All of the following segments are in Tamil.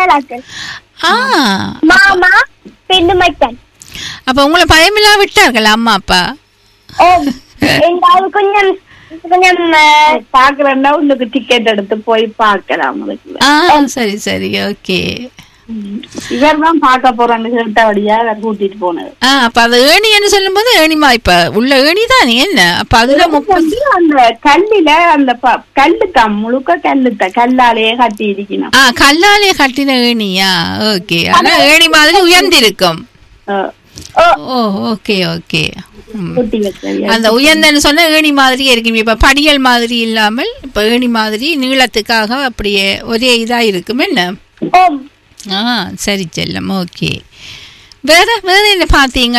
ஆளாக்கள் ஆ மாமா பெண்ணு மச்சான் அப்ப உங்களை பயமில்லா விட்டார்கள் அம்மா அப்பா ஓ எங்காவது கொஞ்சம் கொஞ்சம் அஹ், பாக்குறேன்னா உங்களுக்கு டிக்கெட் எடுத்து போய் பார்க்கலாம் உங்களுக்கு ஆ சரி சரி ஓகே இவர் தான் பார்க்க போறேன்னு கேட்டபடியா அவர் கூட்டிட்டு போனது ஆ அப்ப அது ஏணின்னு சொல்லும்போது ஏணிமா இப்ப உள்ள ஏணி தானே என்ன அப்ப அதுல முப்பது வந்து அந்த கல்லுல அந்த ப- கல்லுத்தான் முழுக்க கல்லுத்தான் கல்லாலேயே கட்டி இருக்கணும் ஆ கல்லாலே கட்டின ஏணியா ஓகே ஆனா ஏணி மாதிரி உயர்ந்திருக்கும் அஹ், ஓ ஓகே ஓகே ம். கூட்டி வச்சது அந்த உயர்ந்தன்னு சொன்னா ஏணி மாதிரியே இருக்கும் இப்ப படியல் மாதிரி இல்லாமல் இப்ப ஏணி மாதிரி நீளத்துக்காக அப்படியே ஒரே இதா இருக்கும் என்ன ஓம் ஆ சரி செல்லம் ஓகே வேற வேற என்ன பார்த்தீங்க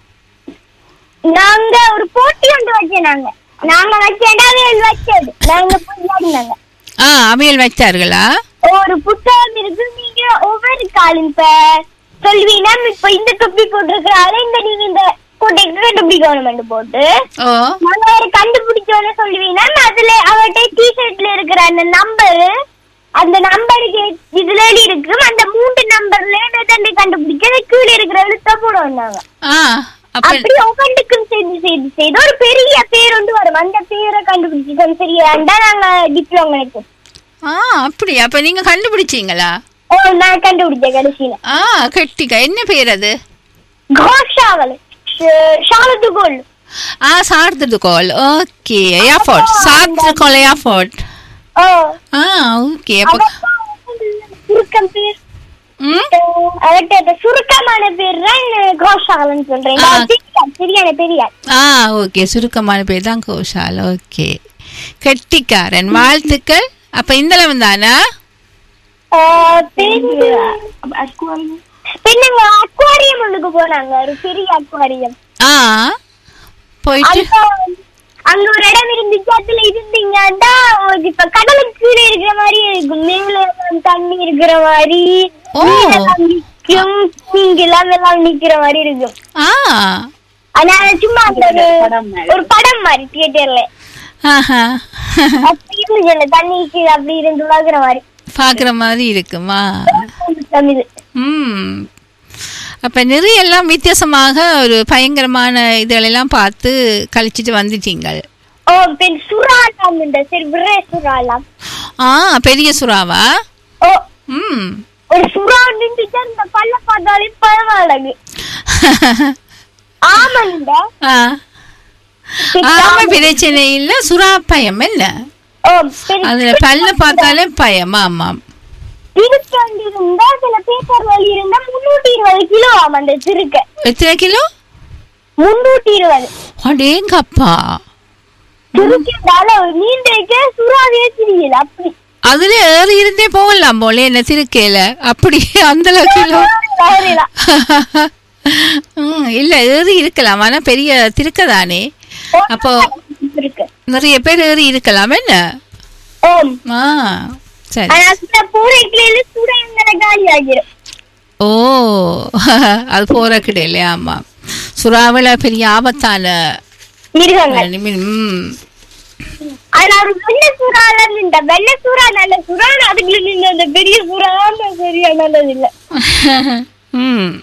நாங்க ஒரு போட்டி ஒன்று வச்சோம் நாங்க நாங்க வச்சேன்டா அவியல் வச்சது நாங்க போய் விளையாடினாங்க ஆ அவியல் வச்சார்களா ஒரு புத்தகம் இருக்கு நீங்க ஒவ்வொரு காலும் இப்ப சொல்வீங்கன்னா இப்ப இந்த தொப்பி போட்டிருக்கிறாரு இந்த நீங்க இந்த கோட்டைக்கு கண்டுபிடிக்கணும் போட்டு ஓ நாங்க வேற கண்டுபிடிச்சோன்னு சொல்லுவீங்கன்னா அதுல அவர்கிட்ட டிஷர்ட்ல இருக்கிற அந்த நம்பர் அந்த நம்பருக்கு இதுல எழுதி இருக்கும் அந்த மூன்று நம்பர்ல தண்டை கண்டுபிடிக்க அது கீழே இருக்கிற எழுத்த போடுவோம் நாங்க ஆ அப்ப அப்படி ஒவ்வொன்றுக்கும் செய்து செய்து செய்து ஒரு பெரிய பேர் ஒன்று வரும் அந்த பேரை கண்டுபிடிச்சிட்டோம் சரியாண்டா நாங்க டிப்ளமோ எடுத்தோம் ஆ அப்படி அப்ப நீங்க கண்டுபிடிச்சீங்களா ஓ நான் கண்டுபிடிச்சேன் கடைசியில ஆ கெட்டிக்கா என்ன பேர் அது கோஷாவல் ஷாலத்து கோல் ஆ சார்த்தது கோல் ஓகே ஏர்போர்ட் சார்த்தது கோல் ஏர்போர்ட் ஓ ஆ ஓகே அப்ப சுருக்கம் பேர் ம் அவர்கிட்ட அந்த சுருக்கமான பேர் தான் கோஷாவல்னு சொல்றேன் ஆ. நான் தெரியாது, சரியான தெரியாது ஆ ஓகே சுருக்கமான பேர் தான் கோஷால் ஓகே கெட்டிக்காரன் வாழ்த்துக்கள் அப்ப இந்தளவன் தானா பின்னுங்க அக்வாரியம் ஒண்ணுக்கு போனாங்க ஒரு பெரிய அக்வாரியம் ஆ போயிட்டு அங்க அங்க ஒரு இடம் இருந்துச்சு அதுல இருந்தீங்கன்னா உங்களுக்கு இப்ப கடலுக்கு கீழே இருக்கிற மாதிரி இருக்கும் மேல எல்லாம் தண்ணி இருக்கிற மாதிரி ஓ. மீனெல்லாம் நிக்கும் நீங்கெல்லாம் எல்லாம் நிக்கிற மாதிரி இருக்கும் ஆ அதனால சும்மா அந்த ஒரு படம் மாதிரி. ஒரு படம் மாதிரி தியேட்டர்ல ஆஹா அப்படி இருந்துச்சு அந்த தண்ணிக்கு அப்படி இருந்து உலகுற மாதிரி பாக்குற மாதிரி இருக்குமா தமிழ் ம் அப்ப நிறைய எல்லாம் வித்தியாசமாக ஒரு பயங்கரமான இதெல்லாம் பார்த்து கழிச்சிட்டு வந்துட்டீங்கள் ஓ பெண் சுறாலாம் இந்த சரி விரே சுறாலாம் ஆ பெரிய சுறாவா ஓ ம் ஒரு சுறா நின்றுச்சு அந்த பல்ல பார்த்தாலே பரவாயில்லைங்க ஆமாங்க ஆ ஆமா பிரச்சனை இல்ல சுறா பயம் என்ன ஓ பெரிய அதுல பல்ல பார்த்தாலே பயம் ஆமாம் திருக்கண்டு இருந்தா சில பேப்பர் வலி இருந்தா முன்னூத்தி இருபது கிலோ ஆமா அந்த திருக்க எத்தனை கிலோ முன்னூத்தி இருபது அடேங்கப்பா திருக்கண்டால ஒரு நீண்டைக்க சுறாவே தெரியல அப்படி அதுல ஏறி இருந்தே போகலாம் போல என்ன திருக்கையில அப்படி அந்த அளவு கிலோ தவறிலாம். ம், இல்ல ஏறி இருக்கலாம் ஆனா பெரிய திருக்கதானே அப்போ இருக்கு நிறைய பேர் ஏறி இருக்கலாம் என்ன ஓம் ஆ சரி ஆனா சில பூரைக்கில சுட எங்களை காலி ஆகிரும் ஓ அது போற கிடையில ஆமா சுறாவில பெரிய ஆபத்தான மிருகங்கள் ம் ஆனா ஒரு வெள்ளை சூறால நின்ற வெள்ளை சூறா நல்ல சூறா அதுக்குள்ள நின்ற அந்த பெரிய சூறா சரியா நல்லது இல்ல ம்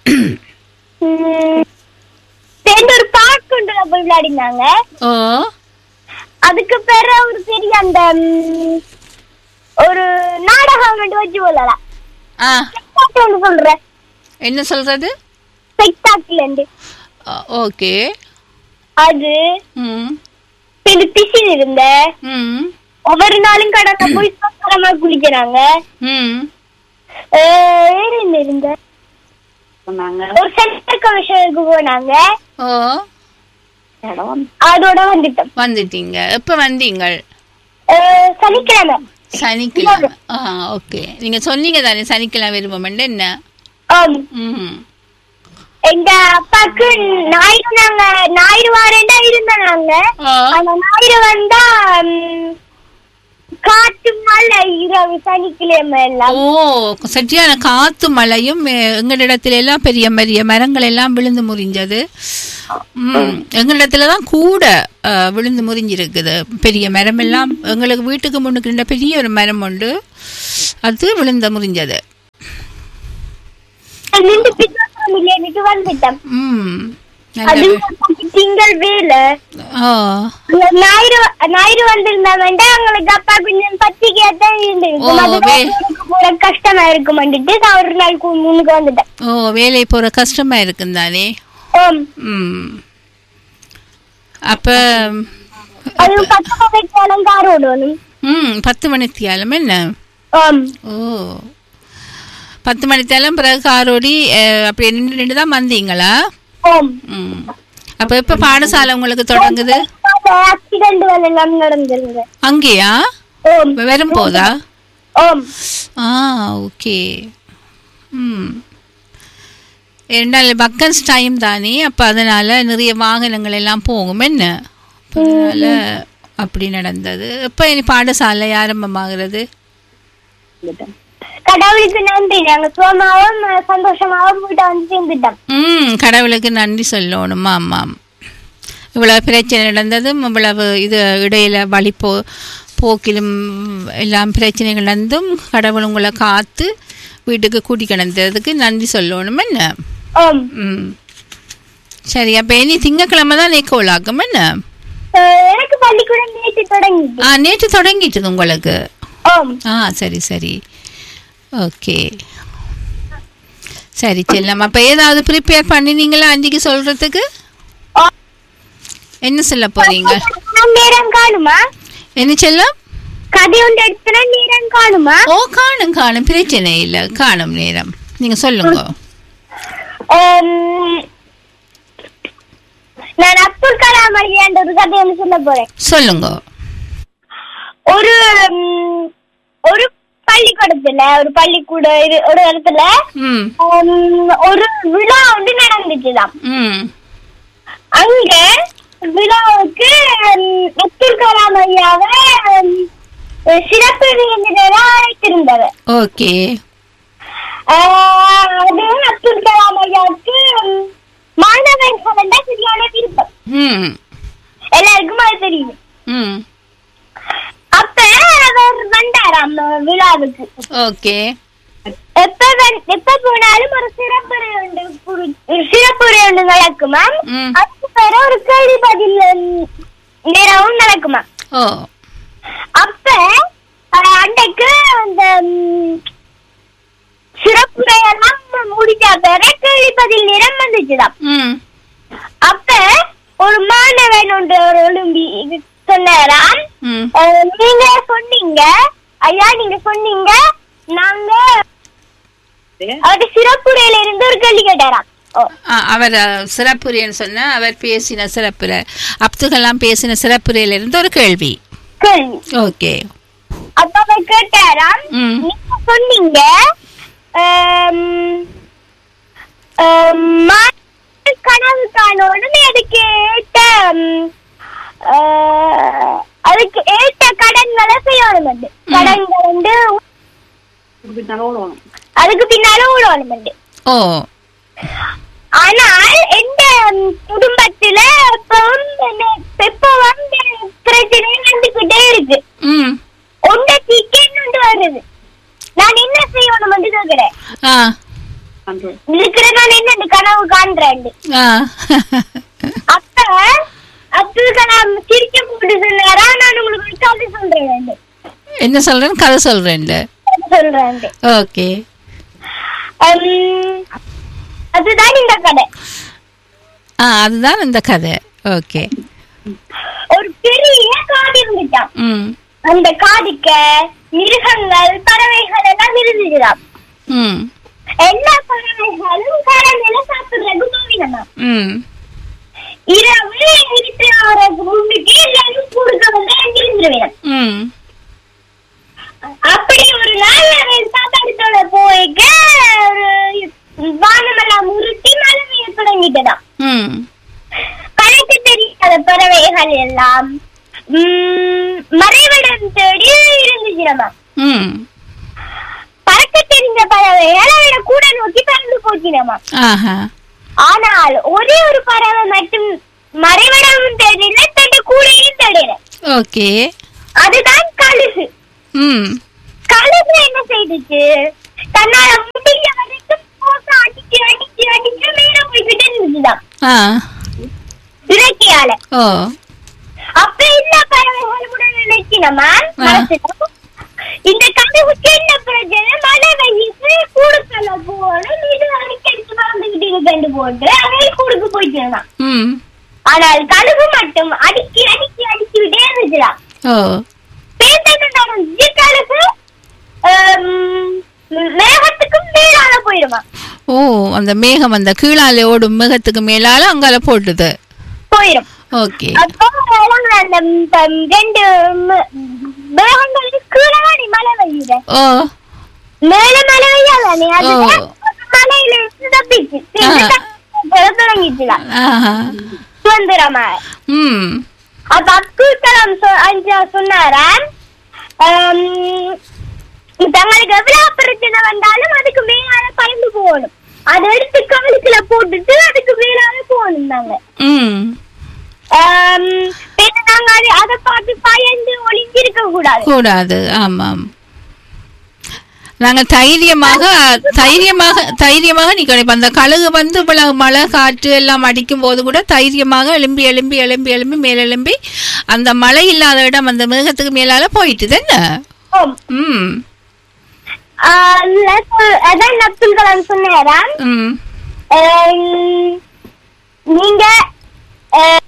உம், சேர்ந்து ஒரு பார்க் கொண்டு போய் விளையாடினாங்க ஓ அதுக்கு பிறகு ஒரு பெரிய அந்த உம், ஒரு நாடகம் வந்து வச்சு போடலாம் ஆ ஒன்று சொல்றேன் என்ன சொல்றது ஸ்பெக்டாக்கில் ஓகே அது ம் இந்த பிசில் இருந்த ம் ஒவ்வொரு நாளும் கடற்க போய் சுத்தமா குளிக்கிறாங்க ம் அஹ், வேற என்ன இருந்த சொன்னாங்க ஒரு சென்டர் கமிஷனுக்கு போனாங்க ஓ இடம் அதோட வந்துட்டோம் வந்துட்டீங்க எப்ப வந்தீங்கள் அஹ், சனிக்கிழமை சனிக்கிழமை ஆ ஓகே நீங்க சொன்னீங்க தானே சனிக்கிழமை விரும்பமெண்டு என்ன ஆம். ம் எங்க அப்பாக்கு ஞாயிறு நாங்க ஞாயிறு வாரேண்டா இருந்தோம் நாங்க ஆ. அந்த ஞாயிறு வந்தா ம், காற்று மழை இரவு சனிக்கிழமை எல்லாம் ஓ சரியான காத்து மழையும் எ- எங்களிடத்துல எல்லாம் பெரிய பெரிய மரங்கள் எல்லாம் விழுந்து முறிஞ்சது ம் எங்களிடத்துல தான் கூட அ, விழுந்து முறிஞ்சிருக்குது பெரிய மரம் எல்லாம் எங்களுக்கு வீட்டுக்கு முன்னுக்கு இருந்த பெரிய ஒரு மரம் உண்டு அது விழுந்து முறிஞ்சது நாங்கள் நின்று பின்னோக்கம் இல்லைன்னுட்டு வந்துட்டோம் ம் நல்ல அது வே- திங்கள் வேலை ஓ ஞாயிறு ஞாயிறு வந்திருந்தாங்கன்ட்டு அவங்களுக்கு அப்பா கொஞ்சம் பத்திரிக்கையா தான் ஓ, இருந்திருக்கும் அதுதான் வே- எனக்கு கூட கஷ்டமா இருக்கும்னுட்டு நான் ஒரு நாள் கு- முன்னுக்கு வந்துட்டேன் ஓ வேலை போற கஷ்டமா இருக்கும் தானே ஆம். ம் அப்ப அது பத்து மணிக்காலம் கார் ஓடணும் ம் பத்து மணித்தியாலம் என்ன ஆம் ஓ பத்து மணித்தாலும் பிறகு காரோடி அஹ், அப்படி நின்று நின்று தான் வந்தீங்களா ஆம் ம் அப்ப எப்ப பாடசாலை உங்களுக்கு தொடங்குது ஆக்சிடென்ட் எல்லாம் நடந்திருங்க அங்கேயா ஆம் வரும் போதா ஆம் ஆ ஓகே ம் ரெண்டாள் பக்கன்ஸ் டைம் தானே அப்போ அதனால் நிறைய வாகனங்கள் எல்லாம் போகும் என்ன அப்ப அதனால அப்படி நடந்தது இப்போ இனி பாடசாலை ஆரம்பமாகிறது கடவுளுக்கு நன்றி நாங்க சுகமாவும் அஹ், சந்தோஷமாவும் வீட்டை வந்து சேர்ந்துட்டோம் ம் கடவுளுக்கு நன்றி சொல்லணும் ஆமாம் இவ்வளவு பிரச்சனை நடந்ததும் இவ்வளவு இது இடையில வழி போ போக்கிலும் எல்லாம் பிரச்சனைகள் நடந்தும் கடவுள் உங்களை காத்து வீட்டுக்கு கூட்டி கிடந்ததுக்கு நன்றி சொல்லணும் என்ன ஆம் ம் சரி அப்போ இனி திங்கக்கிழமை தான் நேக்கோலாக்கும் என்ன அஹ், எனக்கு பள்ளிக்கூடம் நேற்று தொடங்கிட்டு ஆ நேற்று தொடங்கிட்டது உங்களுக்கு ஆம் ஆ சரி சரி ஓகே சரி செல்லம் அப்போ ஏதாவது ப்ரிப்பேர் பண்ணினீங்களா அன்றைக்கு சொல்கிறதுக்கு ஆம். என்ன சொல்ல போறீங்க நான் நேரம் காணுமா என்ன செல்லம் கதை ஒன்று எடுத்துனா நேரம் காணுமா ஓ காணும் காணும் பிரச்சனை இல்லை காணும் நேரம் நீங்கள் சொல்லுங்க ஆம், நான் அப்துல் கலாம் ஐயாண்ட ஒரு கதை ஒன்று சொல்ல போறேன் சொல்லுங்க ஒரு ம், ஒரு பள்ளிக்கூடத்துல ஒரு பள்ளிக்கூட இது- ஒரு இடத்துல ம் ஆம், ஒரு விழா ஒன்று நடந்துச்சுதான் ம் அங்க விழாவுக்கு ம், அப்துல் கலாம் ஐயாவை ம், சிறப்பு விருந்தினரா அழைத்திருந்தவர் ஓகே ஆஹ், அது அப்துல் கலாம் ஐயாவுக்கு ம், மாணவர்கள் தான் சரியான விருப்பம் ம் எல்லாருக்கும் அது தெரியும் ம் அப்ப அவர் வந்தாராம் விழாவுக்கு ஓகே எப்ப வந்- எப்ப போனாலும் ஒரு சிறப்புரை ஒன்று குடு- ஒரு சிறப்புரை ஒன்று நடக்குமாம் ம் அதுக்கு பிறகு ஒரு கேள்வி பதில் ம், நேரமும் நடக்குமா ஓ அப்ப அஹ், அன்னைக்கு அந்த ம், சிறப்புரையெல்லாம் முடிச்ச பிறகு கேள்வி பதில் நேரம் வந்துச்சுதான் ம் அப்ப ஒரு மாணவன் ஒன்று ஒரு எழும்பி இது சொன்னாராம் ம் அஹ், நீங்க சொன்னீங்க ஐயா நீங்க சொன்னீங்க நாங்க அவரு சிறப்புரையில இருந்து ஒரு கேள்வி கேட்டாராம் ஓ ஆ, அவர் அஹ், சிறப்புரைன்னு சொன்னா அவர் பேசின சிறப்புரை அப்துல் கலாம் பேசின சிறப்புரையில இருந்து ஒரு கேள்வி கேள்வி ஓகே அப்ப அவர் கேட்டாராம் ம் நீங்க சொன்னீங்க ஆம், ஆம், மாணவர் கனவு காணோன்னு அதுக்கு ஏற்ற ம், ஆஹ், அதுக்கு ஏற்ற கடன்களை செய்யணும் வந்து கடன்கள் வந்து அதுக்கு பின்னால விடணும் வந்து ஓ ஆனால் எந்த ம், குடும்பத்துல எப்பவும் என்ன- எப்பவும் இந்த பிரச்சனை நடந்துகிட்டே இருக்கு ம் ஒன்றை சிக்கன் வருது நான் என்ன செய்யணும் வந்து கேக்குறேன் ஆ இருக்கிற நான் என்ன கனவு காண்றேன் ஆ அப்ப அப்துல் கலாம் சிரிக்க போட்டு சொன்னாரா நான் உங்களுக்கு ஒரு கதை சொல்றேன் என்ன சொல்றேன் கதை சொல்றேன் சொல்றேன் ஓகே உம், அதுதான் இந்த கதை ஆ அதுதான் இந்த கதை ஓகே ஒரு பெரிய காடு இருந்துச்சாம் ம் அந்த காதுக்க மிருகங்கள் பறவைகள் எல்லாம் இருந்துச்சுதாம் ம் எல்லா பறவைகளும் கடமையில சாப்பிடுறது போவினமா ம் இரவு இருக்கிறவருக்கு முன்னுக்கு எல்லாரும் கொடுக்க வந்து அங்கிருந்துருவேன் ம் அப்படி ஒரு நாள் அவன் சாப்பாடு சொல்ல போய்க்க ஒரு வானமெல்லாம் உருட்டி மழை பெய்ய தொடங்கிட்டதாம் ம் கணக்கு தெரியாத பறவைகள் எல்லாம் உம், மறைவிடம் தேடி இருந்துச்சு நம்ம ம் பறக்க தெரிந்த பறவைகள் அவனை கூட நோக்கி பறந்து போச்சினமா ஆஹா ஆனால் ஒரே ஒரு பறவை மட்டும் மறைவிடம் தேடில தன் கூடையும் தேடின ஓகே அதுதான் கழுகு ம் கழுகு என்ன செய்துச்சு தன்னால முடிஞ்ச வரைக்கும் போட்டு அடிச்சு ஆ இறக்கியால ஓ அப்ப இந்த பறவைகள் கூட நினைச்சினமா ஆ. மனசுல இந்த கதவுக்கு என்ன பிரச்சனை மழை வெயிட்டு கூடுக்கல போகணும் இது அடிக்கடிச்சு மறந்துகிட்டு இருக்கண்டு போட்டு அவை கூடுக்கு போயிட்டு ம் ஆனால் கழுகு மட்டும் அடிக்கி அடிக்கி அடிச்சுக்கிட்டே இருந்துச்சுலாம் ஓ பேருந்து நடந்துச்சு கழுகு ஆம், மேகத்துக்கும் மேலால போயிடுமா ஓ அந்த மேகம் அந்த கீழால ஓடும் மேகத்துக்கு மேலால அங்கால போட்டுது போயிடும் ஓகே அப்போ எல்லாம் அந்த ம், ரெண்டு ம- மேகங்களுக்கு கீழே நீ மழை பெய்யுது ஓ மேல மழை பெய்யாதானே அது ஓ. மலையில இருந்து தப்பிச்சு ஆ. தொடங்கிச்சுலாம் ஆஹா சுதந்திரமா ம் அப்ப அப்துல் கலாம் சொ- ஐயா சொன்னாரா ஆம், தங்களுக்கு எவ்வளவு பிரச்சனை வந்தாலும் அதுக்கு மேலால பயந்து போகணும் அதை எடுத்து கவலுக்குள்ள போட்டுட்டு அதுக்கு மேலால போகணும் நாங்க ம் ஆம், பின்ன நாங்க அது- அதை பார்த்து பயந்து ஒளிஞ்சிருக்க கூடாது கூடாது ஆமாம் நாங்கள் தைரியமாக தைரியமாக தைரியமாக நிற்கணும் இப்போ அந்த கழுகு வந்து இவ்வளவு மழை காற்று எல்லாம் அடிக்கும் போது கூட தைரியமாக எழும்பி எழும்பி எழும்பி எழும்பி மேல் எழும்பி அந்த மழை இல்லாத இடம் அந்த மேகத்துக்கு மேலால போயிட்டு தானே ஆம். ம் ஆம், அதான் அதான் அப்துல் கலாம் சொன்னாரா ம் ஆம், நீங்க ஆஹ்,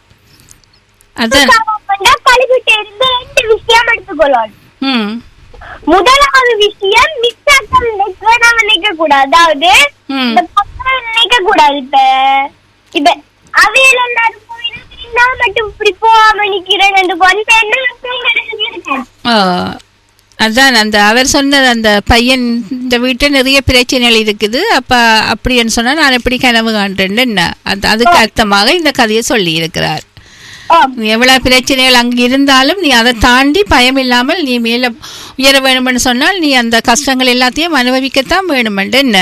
அதான் கழுகிட்ட இருந்து ரெண்டு விஷயம் எடுத்துக்கொள்ளணும் ம் முதலாவது விஷயம் மிஸ்ஸாக்கள் நாம நினைக்க கூடாது அதாவது ம் இந்த பக்கம் நினைக்க கூடாது இப்ப இப்ப அவையில எல்லாரும் போயிட்டு நான் மட்டும் இப்படி போகாம நிக்கிறேன் என்று போய் என்ன இருக்கேன் ஆ, அதான் அந்த அவர் சொன்னது அந்த பையன் இந்த வீட்டில் நிறைய பிரச்சனைகள் இருக்குது அப்ப அப்படின்னு சொன்னா நான் எப்படி கனவு காண்றேன்னு என்ன அது அதுக்கு அர்த்தமாக இந்த கதையை சொல்லி இருக்கிறார் நீ எவ்வளவு பிரச்சனைகள் அங்கு இருந்தாலும் நீ அதை தாண்டி பயம் இல்லாமல் நீ மேல உயர வேணும்னு சொன்னால் நீ அந்த கஷ்டங்கள் எல்லாத்தையும் அனுபவிக்கத்தான் வேணுமென்று என்ன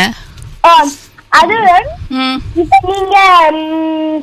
அது ம் இப்ப நீங்க ம்,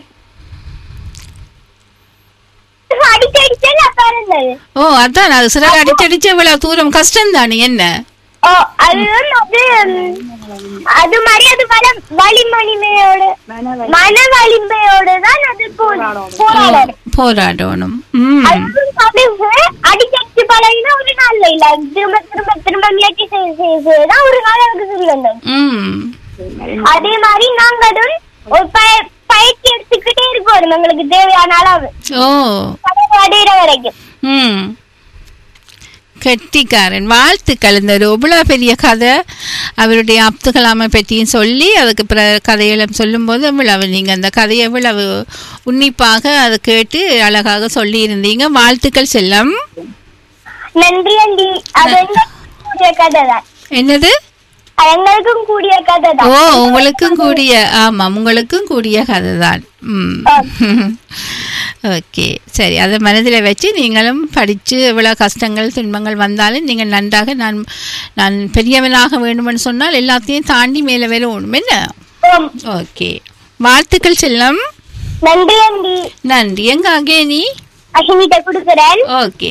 அடிச்சு அடிச்சு அப்ப இருந்தது ஓ அதான் அது சிறகு அடிச்சடிச்சு இவ்வளவு தூரம் கஷ்டம் தானே என்ன ஓ அது அது ம், அது மாதிரி அது வள வலிமணிமையோட மன வலிமையோட தான் அது போ- போராடும் போராடணும் ம் அதுவும் கடுகு அடிச்சடிச்சு பழகினா ஒரு நாள்ல இல்ல அது திரும்ப திரும்ப திரும்ப முயற்சி செய்ய செய்ய செய்யதான் ஒரு நாள் அதுக்கு சரி வந்தது ம் அதே மாதிரி நாங்களும் ஒரு பய- பயிற்சி எடுத்துக்கிட்டே இருக்கணும் எங்களுக்கு தேவையான அளவு ஓ கடவு அடையிற வரைக்கும் ம் கெட்டிக்காரன் வாழ்த்துக்கள் இந்த ஒரு இவ்வளோ பெரிய கதை அவருடைய அப்துல் கலாமை பற்றியும் சொல்லி அதுக்கு பிற கதையெல்லாம் சொல்லும்போது இவ்வளவு நீங்கள் அந்த கதையை இவ்வளவு உன்னிப்பாக அதை கேட்டு அழகாக சொல்லியிருந்தீங்க வாழ்த்துக்கள் செல்லம் நன்றி அண்டி அது எங்களுக்கும் கூடிய கதை தான் என்னது அது எங்களுக்கும் கூடிய கதை ஓ தான் உங்களுக்கும் கூடிய ஆமாம் உங்களுக்கும் கூடிய கதை தான் ம் ஓகே சரி அதை மனதில் வச்சு நீங்களும் படித்து எவ்வளோ கஷ்டங்கள் துன்பங்கள் வந்தாலும் நீங்கள் நன்றாக நான் நான் பெரியவனாக வேண்டுமென்னு சொன்னால் எல்லாத்தையும் தாண்டி மேலே வரணும் என்ன ஆம். ஓகே வாழ்த்துக்கள் செல்லம் நன்றி அண்டி நன்றி எங்க அங்கே நீ அஷினிட்ட கொடுக்குறேன் ஓகே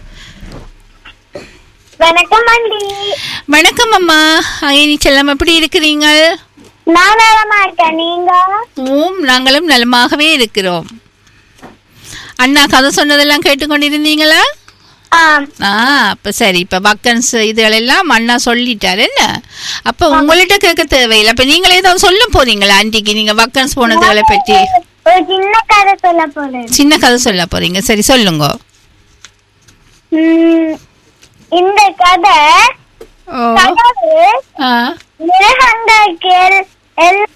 வணக்கம் அண்டி வணக்கம் அம்மா அங்கே செல்லம் எப்படி இருக்கிறீங்க நான் நலமா இருக்கேன் நீங்க ஓம் நாங்களும் நலமாகவே இருக்கிறோம் அண்ணா கதை சொன்னதெல்லாம் கேட்டுக்கொண்டிருந்தீங்களா ஆம் ஆ அப்போ சரி இப்போ பக்கன்ஸ் இதுகளெல்லாம் அண்ணா சொல்லிட்டாரு என்ன அப்போ உங்கள்கிட்ட கேட்க தேவையில்லை அப்போ நீங்களே ஏதாவது சொல்ல போறீங்களா ஆண்டிக்கு நீங்கள் பக்கன்ஸ் போனதுகளை பற்றி ஒரு சின்ன கதை சொல்ல போறேன் சின்ன கதை சொல்ல போறீங்க சரி சொல்லுங்க உம், இந்த கதை ஓ கதவு ஆ மிருகங்களுக்கு எல்- எல்-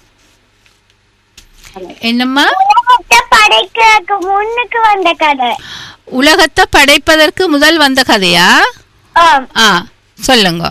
என்னம்மா உலகத்தை படைக்கிறதுக்கு முன்னுக்கு வந்த கதை உலகத்தை படைப்பதற்கு முதல் வந்த கதையா ஆம் ஆ சொல்லுங்க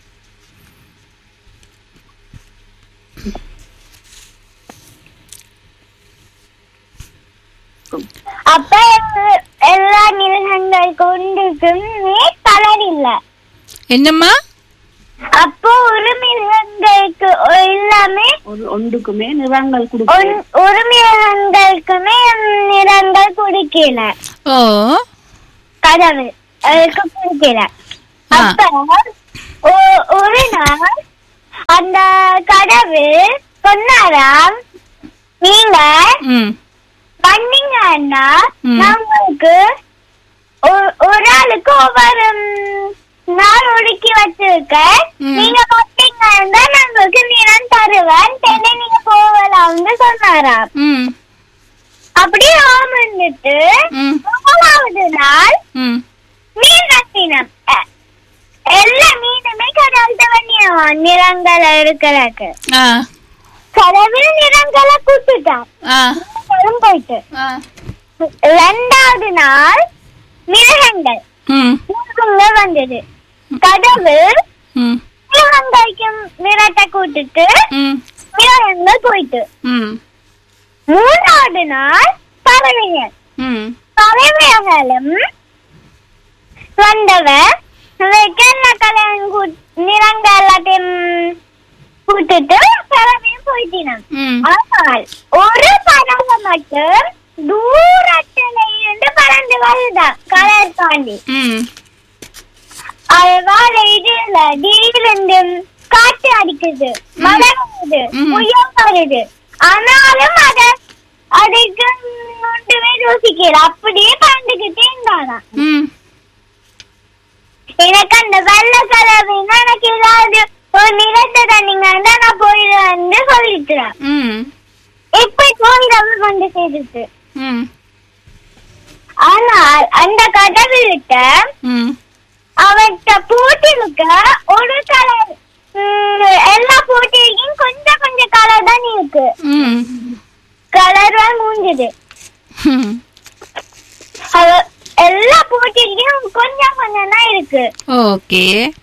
அப்ப எல்- எல்லா மிருகங்கள் கொண்டுக்குமே கலர் இல்ல என்னம்மா அப்போ ஒரு மிருகங்களுக்கு எல்லாமே ஒரு ஒன்றுக்குமே நிறங்கள் கொடுக்கும் ஒன்- ஒரு மிருகங்களுக்குமே நிறங்கள் குடிக்கல ஓ கதவு அதுக்கு குடிக்கல ஆ. அப்ப ஒ- ஒரு நாள் அந்த கதவு சொன்னாராம் நீங்க ம் வந்தீங்கன்னா ம். நான் உங்களுக்கு ஒரு- ஒரு ஆளுக்கு ஒவ்வொரு ம், நாள் ஒதுக்கி வச்சிருக்கேன் ம். நீங்க வந்தீங்கன்னா நான் உங்களுக்கு நிறம் தருவேன் தென்னை நீங்க போகலாம்னு சொன்னாராம் ம் அப்படி ஆமந்துட்டு ம். மூணாவது நாள் ம் மீன் ரத்தினம் அ- எல்லா மீனுமே கடல் தவணியா நிறங்களை இருக்கிறாக்கு ஆ கடவுள் நிறங்களை கூட்டுட்டான் ஆ வரும் போயிட்டு ஆ ரெண்டாவது நாள் மிருகங்கள் ம் மிருகங்கள் வந்தது கடவுள் ம் மிருகங்கைக்கும் நிறத்தை கூட்டுட்டு ம் மிருகங்கள் போயிட்டு ம் மூணாவது நாள் பறவைகள் ம் பறவைகளும் வந்தவ வெக்கென்ன கல்யாணம் நிறங்கள் எல்லாத்தையும் கூட்டுட்டு பறவையும் போயிட்டினான் ம் ஆனால் ஒரு பறவை மட்டும் தூரத்துல இருந்து பறந்து வருதான் கலர் தாண்டி ம் அதனால இதுல திடீர்னு காற்று அடிக்குது மழை வருது ம். புயல் வருது ஆனாலும் அத அதுக்கு ஒன்றுமே யோசிக்கல அப்படியே பறந்துகிட்டே இருந்தானா ம் எனக்கு அந்த வெள்ளை கலர்னா எனக்கு ஏதாவது ஒரு நிறத்தை தந்தீங்கன்னா நான் போயிடுவேன்னு சொல்லிட்டுறேன் ம் இப்ப போயிடாம வந்து சேர்ந்துச்சு ம் ஆனால் அந்த கடவுள்கிட்ட ம் அவன்கிட்ட போட்டிருக்க ஒரு கலர் எல்லா போட்டியிலையும் கொஞ்சம் கொஞ்சம் கலர் தான் இருக்கு ம் கலர் மூஞ்சுது ம் அவ எல்லா போட்டியிலையும் கொஞ்சம் கொஞ்சம் தான் இருக்கு ஓகே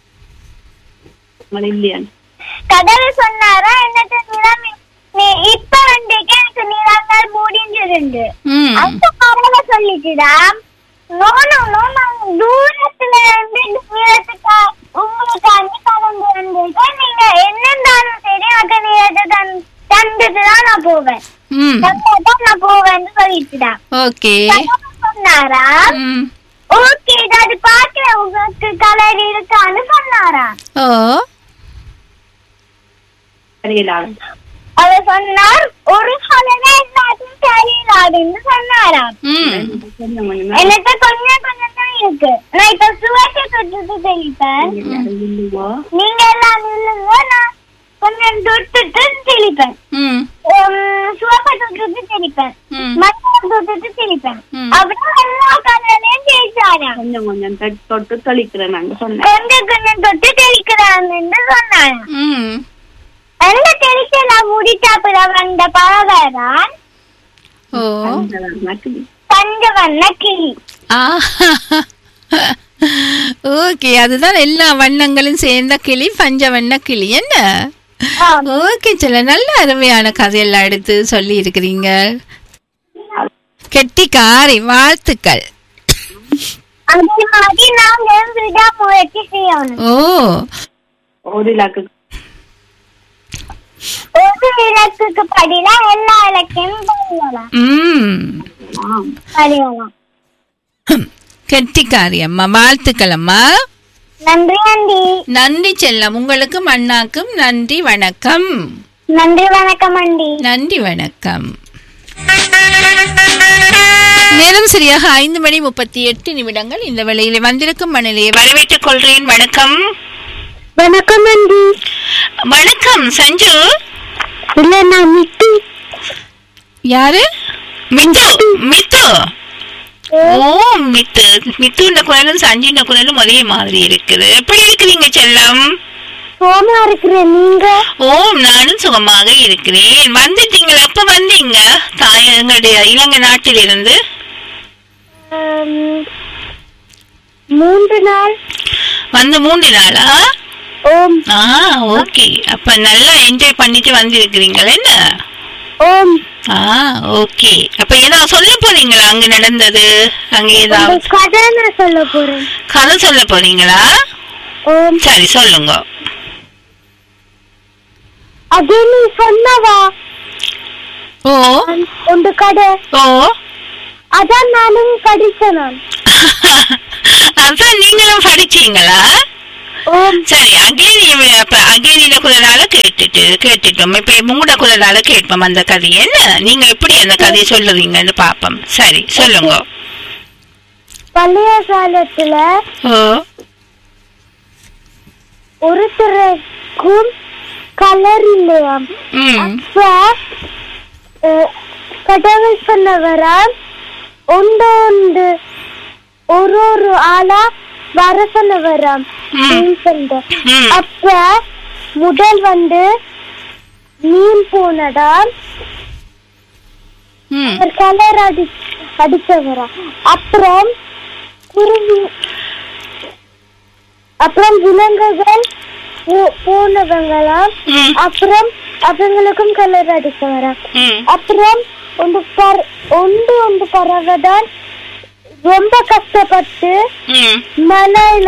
இல்லையா கடவுள் சொன்னாரா என்னது நிறம் நீ இப்ப வந்து எனக்கு நிறங்கள் முடிஞ்சிருந்து ம் அந்த பறவை சொல்லிச்சுடா நோ நோ நோ நான் தூரத்துல இருந்து இந்த நிறத்துக்கு உங்களுக்கு அஞ்சு கலந்து வந்திருக்கேன் நீங்க என்னந்தாலும் சரி அந்த நிறத்தை தன் தந்துட்டு தான் நான் போவேன் ம் தந்துட்டு நான் போவேன்னு சொல்லிச்சுடா ஓகே கடவுள் சொன்னாரா ம் ஓகே அது பாக்குற உங்களுக்கு கலர் இருக்கான்னு சொன்னாரா ஓ தெரியலாம் அவர் சொன்னார் ஒரு கலரே எல்லாத்தையும் தெரியலாதுன்னு சொன்னாராம் ம் கொஞ்சம் கொஞ்சம் எனக்கு கொஞ்சம் கொஞ்சம் தான் இருக்கு நான் இப்ப சுவத்தை தொட்டுட்டு தெளிப்பேன் இல்லையோ நீங்க எல்லாம் நில்லுங்க நான் கொஞ்சம் தொட்டுட்டு தெளிப்பேன் ம் சுவப்பை தொட்டுட்டு தெளிப்பேன் ம் மஞ்சள் தொட்டுட்டு தெளிப்பேன் ம். அப்படியே எல்லா கலரையும் தேய்ச்சாராம் கொஞ்சம் கொஞ்சம் தொட்டு- தொட்டு தெளிக்கிறேன் நாங்க சொன்னேன் கொஞ்சம் கொஞ்சம் தொட்டு தெளிக்கிறான்னு சொன்னாராம் ம் அந்த தெளிச்செல்லாம் முடிச்சாப்புல வந்த பறவை தான் ஓ பஞ்சவண்ண கிளி ஆ ஓகே அதுதான் எல்லா வண்ணங்களும் சேர்ந்த கிளி பஞ்ச வண்ண கிளி என்ன ஆம். ஓகே சில நல்ல அருமையான கதையெல்லாம் எடுத்து சொல்லி இருக்கிறீங்க கெட்டிக்காரி வாழ்த்துக்கள் அதே மாதிரி நாங்க விடாமுயற்சி செய்யணும் ஓ ஒரு இலக்கு ஒரு இலக்குக்கு படியில எல்லா இலக்கையும் படிக்கலாம் ம் ஆம் படிக்கலாம் கெட்டிக்காரி அம்மா வாழ்த்துக்கள் அம்மா நன்றி ஆண்டி நன்றி செல்லம் உங்களுக்கும் அண்ணாக்கும் நன்றி வணக்கம் நன்றி வணக்கம் ஆண்டி நன்றி வணக்கம் நேரம் சரியாக ஐந்து மணி முப்பத்தி எட்டு நிமிடங்கள் இந்த வேளையிலே வந்திருக்கும் மணலையை வரவேற்றுக் கொள்கிறேன் வணக்கம் வணக்கம் ஆண்டி வணக்கம் சஞ்சு இல்ல நான் மிட்டி யாரு மித்து மித்து ஓ மித்து மித்துன்ற குரலும் சஞ்சுன்ற குரலும் ஒரே மாதிரி இருக்குது எப்படி இருக்கிறீங்க செல்லம் சோமா இருக்கிறேன் நீங்க ஓம் நானும் சுகமாக இருக்கிறேன் வந்துட்டீங்களா எப்ப வந்தீங்க தாய் எங்களுடைய இலங்கை நாட்டிலிருந்து ஆம், மூன்று நாள் வந்து மூன்று நாளா ஓம் ஆ ஓகே அப்ப நல்லா என்ஜாய் பண்ணிட்டு வந்திருக்கிறீங்களா என்ன ஓம் ஆ ஓகே அப்ப ஏதாவது சொல்ல போறீங்களா அங்க நடந்தது அங்க ஏதாவது உங்க கதை நான் சொல்ல போறேன் கதை சொல்ல போறீங்களா ஓம் சரி சொல்லுங்க அது நீ சொன்னவா ஓ உண்டு கதை ஓ அதான் நானும் படிச்சேன் நான் அதான் நீங்களும் படிச்சீங்களா ஓம் சரி அகேரி அப்ப அகேரியில குரலால கேட்டுட்டு கேட்டுட்டோம் இப்ப உங்களோட குரலால கேட்போம் அந்த கதையை என்ன நீங்க எப்படி அந்த கதையை சொல்லுவீங்கன்னு பாப்போம் சரி சொல்லுங்க பழைய காலத்துல ஓ ஒருத்தருக்கும் கலர் இல்லையாம் ம் அப்ப அஹ், கடவுள் சொன்னவரா ஒன்று ஒன்று ஒரு ஒரு ஆளா வர சொன்னவராம் ம். மீன் சண்டை. ம். அப்ப முதல் வந்து மீன் போனதாம் ம் அவர் கலர் அடி அடிச்சவரா அப்புறம் குருவி அப்புறம் விலங்குகள் போ- போனவங்களாம் ம். அப்புறம் அவங்களுக்கும் கலர் அடிச்சவரா ம் அப்புறம் ஒன்று பற ஒன்று ஒன்று பறவை தான் ரொம்ப கஷ்டப்பட்டு ம் மலையில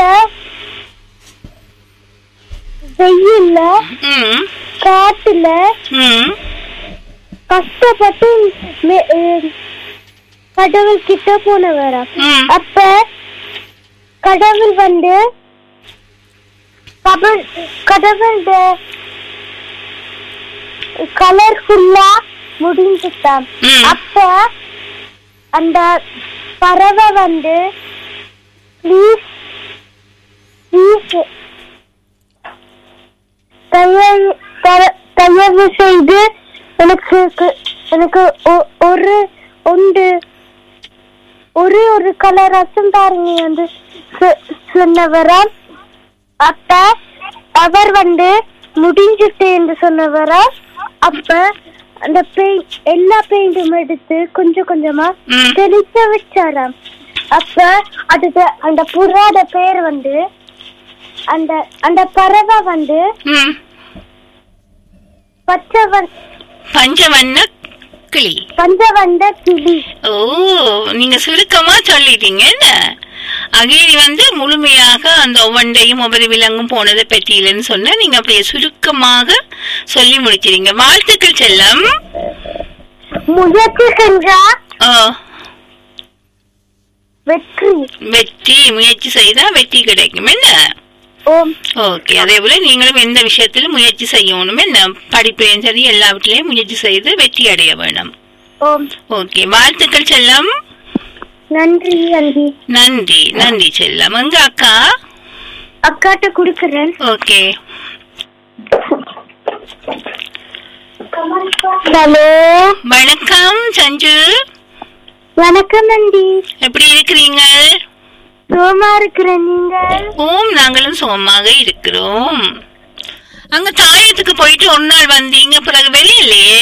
வெயில்ல ம் காட்டுல ம் கஷ்டப்பட்டு மெ- அஹ் கடவுள் கிட்ட போனவரா ம். அப்ப கடவுள் வந்து கடவுள் கடவுள் கலர்ஃபுல்லா முடிஞ்சுட்டான் ம். அப்ப அந்த பறவை வந்து ப்ளீஸ் ப்ளீஸ் தயவு தர- தயவு செய்து எனக்கு கு- எனக்கு ஒ- ஒரு ஒன்று ஒரே ஒரு கலராச்சும் பாருங்க வந்து சொ- சொன்னவரா அப்ப அவர் வந்து முடிஞ்சிட்டு என்று சொன்னவரா அப்ப அந்த பெயிண்ட் எல்லா பெயிண்டும் எடுத்து கொஞ்சம் கொஞ்சமா ம். தெளிச்ச வச்சாராம் அப்ப அதுக்கு அந்த புறாட பேர் வந்து அந்த அந்த பறவை வந்து ம் பச்சை வ- பஞ்சவண்ண கிளி பஞ்சவந்த கிளி ஓ நீங்க சுருக்கமா சொல்லிட்டீங்க என்ன அகேரி வந்து முழுமையாக அந்த ஒவ்வொன்றையும் ஒவ்வொரு விலங்கும் போனதை பற்றியிலன்னு சொன்னா நீங்க அப்படியே சுருக்கமாக சொல்லி முடிச்சிருங்க வாழ்த்துக்கள் செல்லம் முயற்சி செஞ்சா ஓ வெற்றி வெற்றி முயற்சி செய்தா வெற்றி கிடைக்கும் என்ன ஓம் ஓகே அதே போல நீங்களும் எந்த விஷயத்திலும் முயற்சி செய்யணும் என்ன படிப்புலையும் சரி எல்லாவற்றிலையும் முயற்சி செய்து வெற்றி அடைய வேணும் ஓம் ஓகே வாழ்த்துக்கள் செல்லம் நன்றி நன்றி நன்றி நன்றி செல்லம் எங்க அக்கா அக்காட்ட குடுக்கறேன் ஓகே ஹலோ வணக்கம் சஞ்சு வணக்கம் நன்றி எப்படி இருக்கிறீங்க சோமா இருக்கிறேன் நீங்கள் ஓம் நாங்களும் சுகமாக இருக்கிறோம் அங்க தாயத்துக்கு போயிட்டு ஒரு நாள் வந்தீங்க பிறகு வெளியிலையே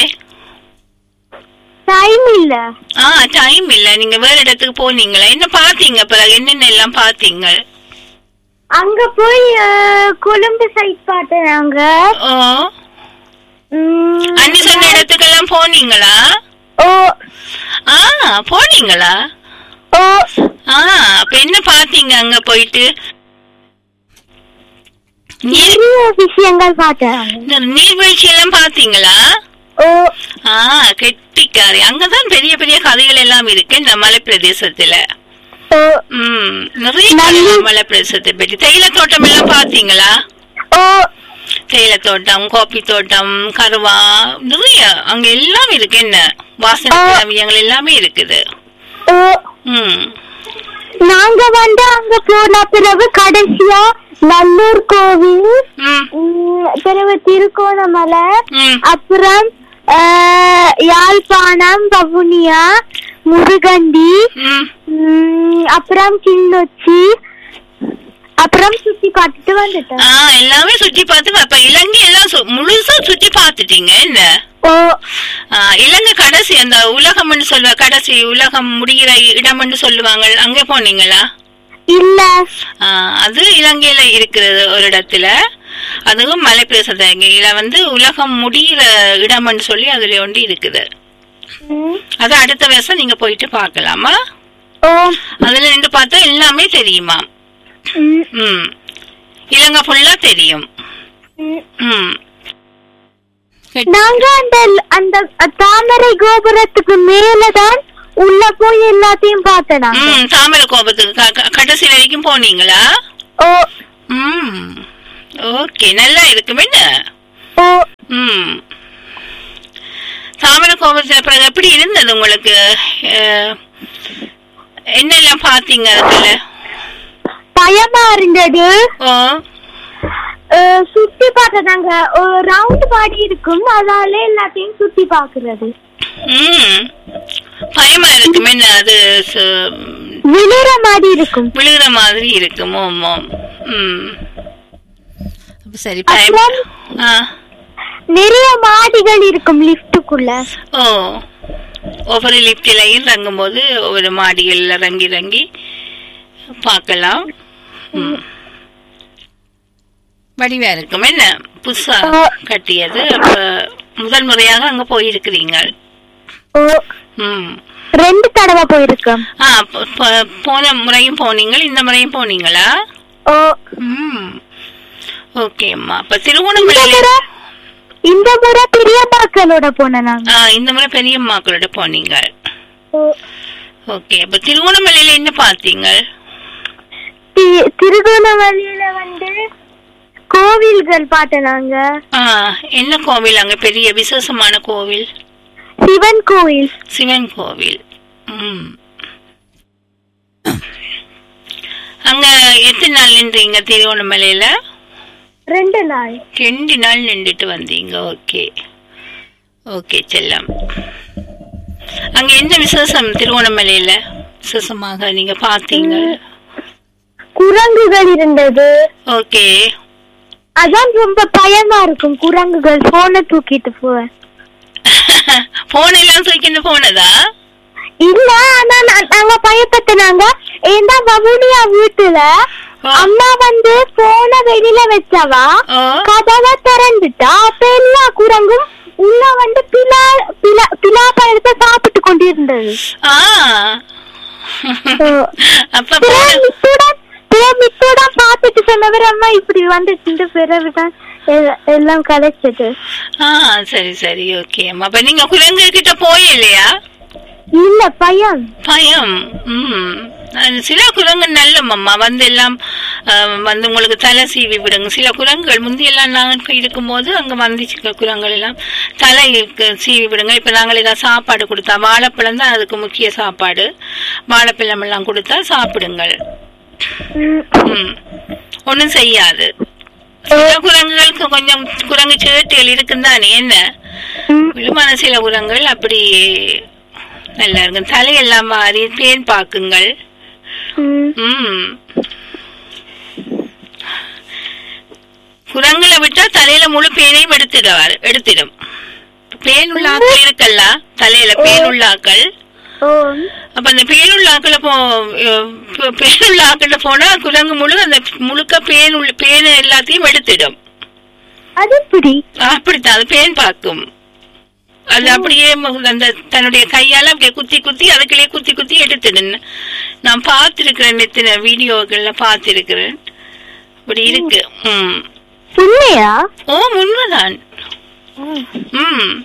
டைம் இல்ல ஆ டைம் இல்ல நீங்க வேற இடத்துக்கு போனீங்களா என்ன பாத்தீங்க பிறகு என்னென்ன எல்லாம் பாத்தீங்க அங்க போய் அஹ், கொழும்பு சைட் பார்த்தேன் நாங்க ஓ உம், அண்ணி சொன்ன இடத்துக்கெல்லாம் போனீங்களா ஓ ஆ போனீங்களா ஓ ஆ அப்ப என்ன பாத்தீங்க அங்க போயிட்டு நீர் நிறைய விஷயங்கள் பார்த்தேன் இந்த நீர்வீழ்ச்சி எல்லாம் பாத்தீங்களா ஓ ஆ கெட்டிக்காரி அங்கதான் பெரிய பெரிய கதைகள் எல்லாம் இருக்கு இந்த மலை பிரதேசத்துல ஓ ம் நிறைய நல்ல- கதை மலை பிரதேசத்தை பற்றி தேயிலை தோட்டம் எல்லாம் பாத்தீங்களா ஓ தேயிலை தோட்டம் காபி தோட்டம் கருவா நிறைய அங்க எல்லாம் இருக்கு என்ன வாசனை ஆ. திரவியங்கள் எல்லாமே இருக்குது ஓ ம் நாங்க வந்து அங்க போன பிறகு கடைசியா நல்லூர் கோவில் ம் உம், பிறகு திருக்கோணமலை ம் அப்புறம் ஆஹ், யாழ்ப்பாணம் வவுனியா முருகண்டி ம் உம், அப்புறம் கிளிநொச்சி அப்புறம் சுத்தி பார்த்துட்டு வந்துட்டேன் ஆ எல்லாமே சுற்றி பார்த்து அப்ப இலங்கை எல்லாம் சு- முழுசா சுற்றி பார்த்துட்டீங்க என்ன ஓ ஆ, இலங்கை கடைசி அந்த உலகம்னு சொல்லுவ கடைசி உலகம் முடிகிற இடம்னு சொல்லுவாங்க அங்கே போனீங்களா இல்ல ஆ, அது இலங்கையில இருக்கிறது ஒரு இடத்துல அதுவும் மலைப்பிரதேசத்தை இல வந்து உலகம் முடிகிற இடம்னு சொல்லி அதுல ஒன்று இருக்குது உம், அது அடுத்த வருஷம் நீங்க போயிட்டு பார்க்கலாமா ஓ அதுல நின்று பார்த்தா எல்லாமே தெரியுமா உம், ம் இலங்கை ஃபுல்லா தெரியும் உம். ம் நாங்க அந்த அந்த தாமரை கோபுரத்துக்கு மேலதான் உள்ள போய் எல்லாத்தையும் பார்த்தேன் நாங்க ம் தாமரை கோபத்துக்கு க- க- கடைசி வரைக்கும் போனீங்களா ஓ ம் ஓகே நல்லா இருக்கும் என்ன ஓ ம் தாமரை கோபுரத்தில் பிறகு எப்படி இருந்தது உங்களுக்கு அஹ், என்னெல்லாம் பார்த்தீங்க அதுக்குள்ள பயமா இருந்தது ஓ அஹ், சுத்தி பார்த்ததாங்க ஒரு ரவுண்ட் பாடி இருக்கும் அதால எல்லாத்தையும் சுத்தி பாக்குறது ம் பயமா இருக்கும் என்ன அது சு- விழுற மாதிரி இருக்கும் விழுகிற மாதிரி இருக்கும் ஓம் ஓம் ம் அப்ப சரி பயம் அப்புறம் ஆ நிறைய மாடிகள் இருக்கும் லிஃப்ட்டுக்குள்ள ஓ ஒவ்வொரு லிப்டிலையும் இறங்கும்போது ஒவ்வொரு மாடிகளில் இறங்கி இறங்கி பார்க்கலாம் ம். வடிவா இருக்கும் என்ன புதுசா ஓ. கட்டியது அப்ப முதல் முறையாக அங்க போயிருக்கிறீங்க ஓ ம் ரெண்டு தடவை போயிருக்கோம் ஆ ப- ப- போன முறையும் போனீங்க இந்த முறையும் போனீங்களா ஓ ம் ஓகே அம்மா அப்ப இந்த திருவோணமலையில முறை இந்த முறை பெரிய மக்களோட போன நாங்க ஆ இந்த முறை பெரியம்மாக்களோட போனீங்க ஓ, ஓகே அப்ப திருவோணமலையில என்ன பார்த்தீங்க தி- திருகோணமலையில வந்து கோவில்கள் பார்த்தோம் நாங்க ஆ என்ன கோவில் அங்க பெரிய விசேஷமான கோவில் சிவன் கோவில் சிவன் கோவில் ம் அங்க எத்தனை நாள் நின்றீங்க திருவோணமலையில ரெண்டு நாள் ரெண்டு நாள் நின்றுட்டு வந்தீங்க ஓகே ஓகே செல்லம் அங்க என்ன விசேஷம் திருவோணமலையில விசேஷமாக நீங்க பார்த்தீங்க குரங்குகள் இருந்தது ஓகே அதான் ரொம்ப பயமா இருக்கும் குரங்குகள் போனை தூக்கிட்டு போவேன் போன் எல்லாம் தூக்கிட்டு போனதா இல்ல ஆனா நா- நாங்க பயப்பட்டுனாங்க ஏன்னா வவுனியா வீட்டுல ஆ. அம்மா வந்து போன வெளியில வச்சவா ஓ கதவை திறந்துட்டா அப்ப எல்லா குரங்கும் உள்ள வந்து பிலா பிலா பிலா பழத்தை சாப்பிட்டு கொண்டிருந்தது ஆ அப்ப போன பிரமித்துடன் பிரமித்துடன் பார்த்துட்டு சொன்னவர் அம்மா இப்படி வந்துட்டு பிறகுதான் எ- எல்லாம் கலைச்சது ஆ சரி சரி ஓகே அம்மா அப்ப நீங்க குரங்கு கிட்ட போயில்லையா இல்ல பயம் பயம் ம் அது சில குரங்கு நல்ல அம்மா வந்து எல்லாம் ஆஹ், வந்து உங்களுக்கு தலை சீவி விடுங்க சில குரங்குகள் முந்தியெல்லாம் நாங்கள் இருக்கும்போது அங்கே வந்துச்சு குரங்குகள் எல்லாம் தலை இருக்கு, சீவி விடுங்க இப்போ நாங்கள் ஏதாவது சாப்பாடு கொடுத்தா வாழைப்பழம் தான் அதுக்கு முக்கிய சாப்பாடு வாழைப்பழம் எல்லாம் கொடுத்தா சாப்பிடுங்கள் ம். ம் ஒன்றும் செய்யாது சில குரங்குகளுக்கு கொஞ்சம் குரங்கு சேட்டைகள் இருக்குன்னு தானே என்ன ம். விழுமான சில குரங்கள் அப்படி நல்லா இருக்கும் தலையெல்லாம் மாறி பேன் பாக்குங்கள் ம். ம் குரங்களை விட்டா தலையில முழு பேனையும் எடுத்துடுவார் எடுத்திடும் பேன் உள்ள ஆக்கள் இருக்கல்ல தலையில பேன் உள்ள ஆக்கள் ஓ அப்ப அந்த பேன் உள்ள ஆக்களை போ அஹ் பேன் உள்ள ஆக்கள்ல போனா குரங்கு முழு அந்த முழுக்க பேன் உள்ள பேனை எல்லாத்தையும் எடுத்திடும் அது எப்படி அப்படித்தான் அது பேன் பார்க்கும் அது அப்படியே மு- அந்த தன்னுடைய கையால அப்படியே குத்தி குத்தி அதுக்குள்ளே குத்தி குத்தி எடுத்துடுன்னு நான் பார்த்திருக்கிறேன் எத்தனை வீடியோக்கள்ல பார்த்திருக்கிறேன் அப்படி இருக்கு ம் உண்மையா ஓ உண்மைதான் ம்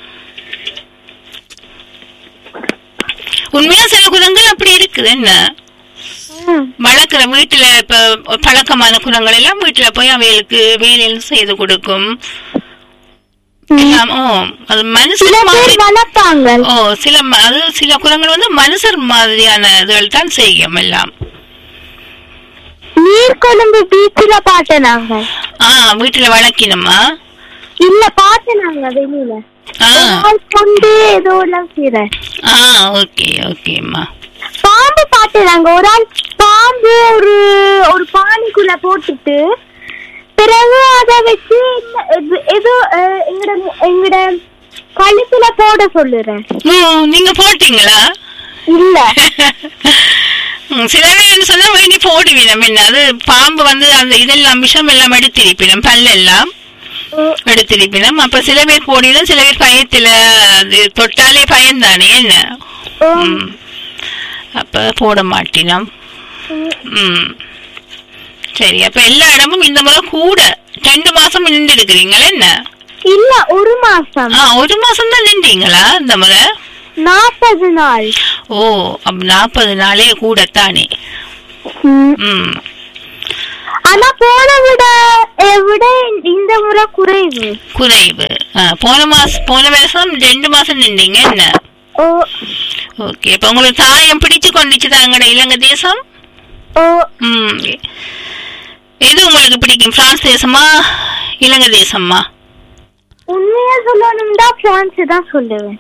உண்மையா சில குரங்கள் அப்படி இருக்குது என்ன ம். வளர்க்குற வீட்டுல இப்ப பழக்கமான குரங்கள் எல்லாம் வீட்டுல போய் அவைகளுக்கு வேலையில் செய்து கொடுக்கும் எல்லாம், ஓ அது சில மனுஷன் மாதிரி பேர் வளர்ப்பாங்க ஓ சில ம- அது சில குரங்கள் வந்து மனுஷர் மாதிரியான இதுகள் தான் செய்யும் எல்லாம் நீர்கொழும்பு பீச்சில பார்த்தேன் நாங்க ஆ வீட்டுல வளர்க்கணுமா இல்ல பார்த்தேன் நாங்க வெளியில ஆ ஆள் கொண்டு ஏதோ எல்லாம் செய்யறேன் ஆ ஓகே ஓகேம்மா பாம்பு பார்த்தேன் நாங்க ஒரு ஆள் பாம்பு ஒரு ஒரு பானிக்குள்ள போட்டுட்டு பிறகு அத வச்சு இந்த- இது- ஏதோ அஹ், எங்கட எங்கட கழுத்துல போட சொல்லுறேன் ஓ நீங்க போட்டீங்களா இல்ல ம், சில பேர் சொன்னா வேண்டி போடுவீனம் என்ன அது பாம்பு வந்து அந்த இதெல்லாம் விஷம் எல்லாம் எடுத்திருப்பினம் பல்லெல்லாம் எடுத்திருப்பினம் அப்ப சில பேர் போடிடும் சில பேர் பயத்துல அது தொட்டாலே பயந்தானே என்ன ம். அப்ப போட மாட்டினோம் ம் சரி அப்ப எல்லா இடமும் இந்த முறை கூட ரெண்டு மாசம் நின்று இருக்கிறீங்களா என்ன இல்ல ஒரு மாசம் ஆ ஒரு மாசம் தான் நின்றீங்களா இந்த முறை நாற்பது நாள் ஓ அப்ப நாற்பது நாளே கூடத்தானே ம். ம் ஆனா போன விட அஹ், விட இந்த முறை குறைவு குறைவு ஆ, போன மாசம் போன வருஷம் ரெண்டு மாசம் நின்றீங்க என்ன ஓ ஓகே அப்ப உங்களுக்கு தாயம் பிடிச்சு கொண்டுச்சு தாங்கட இலங்கை தேசம் ஓ ம் எது உங்களுக்கு பிடிக்கும் பிரான்ஸ் தேசமா இலங்கை தேசமா உண்மையா சொல்லணும்னா பிரான்ஸ் தான் சொல்லுவேன்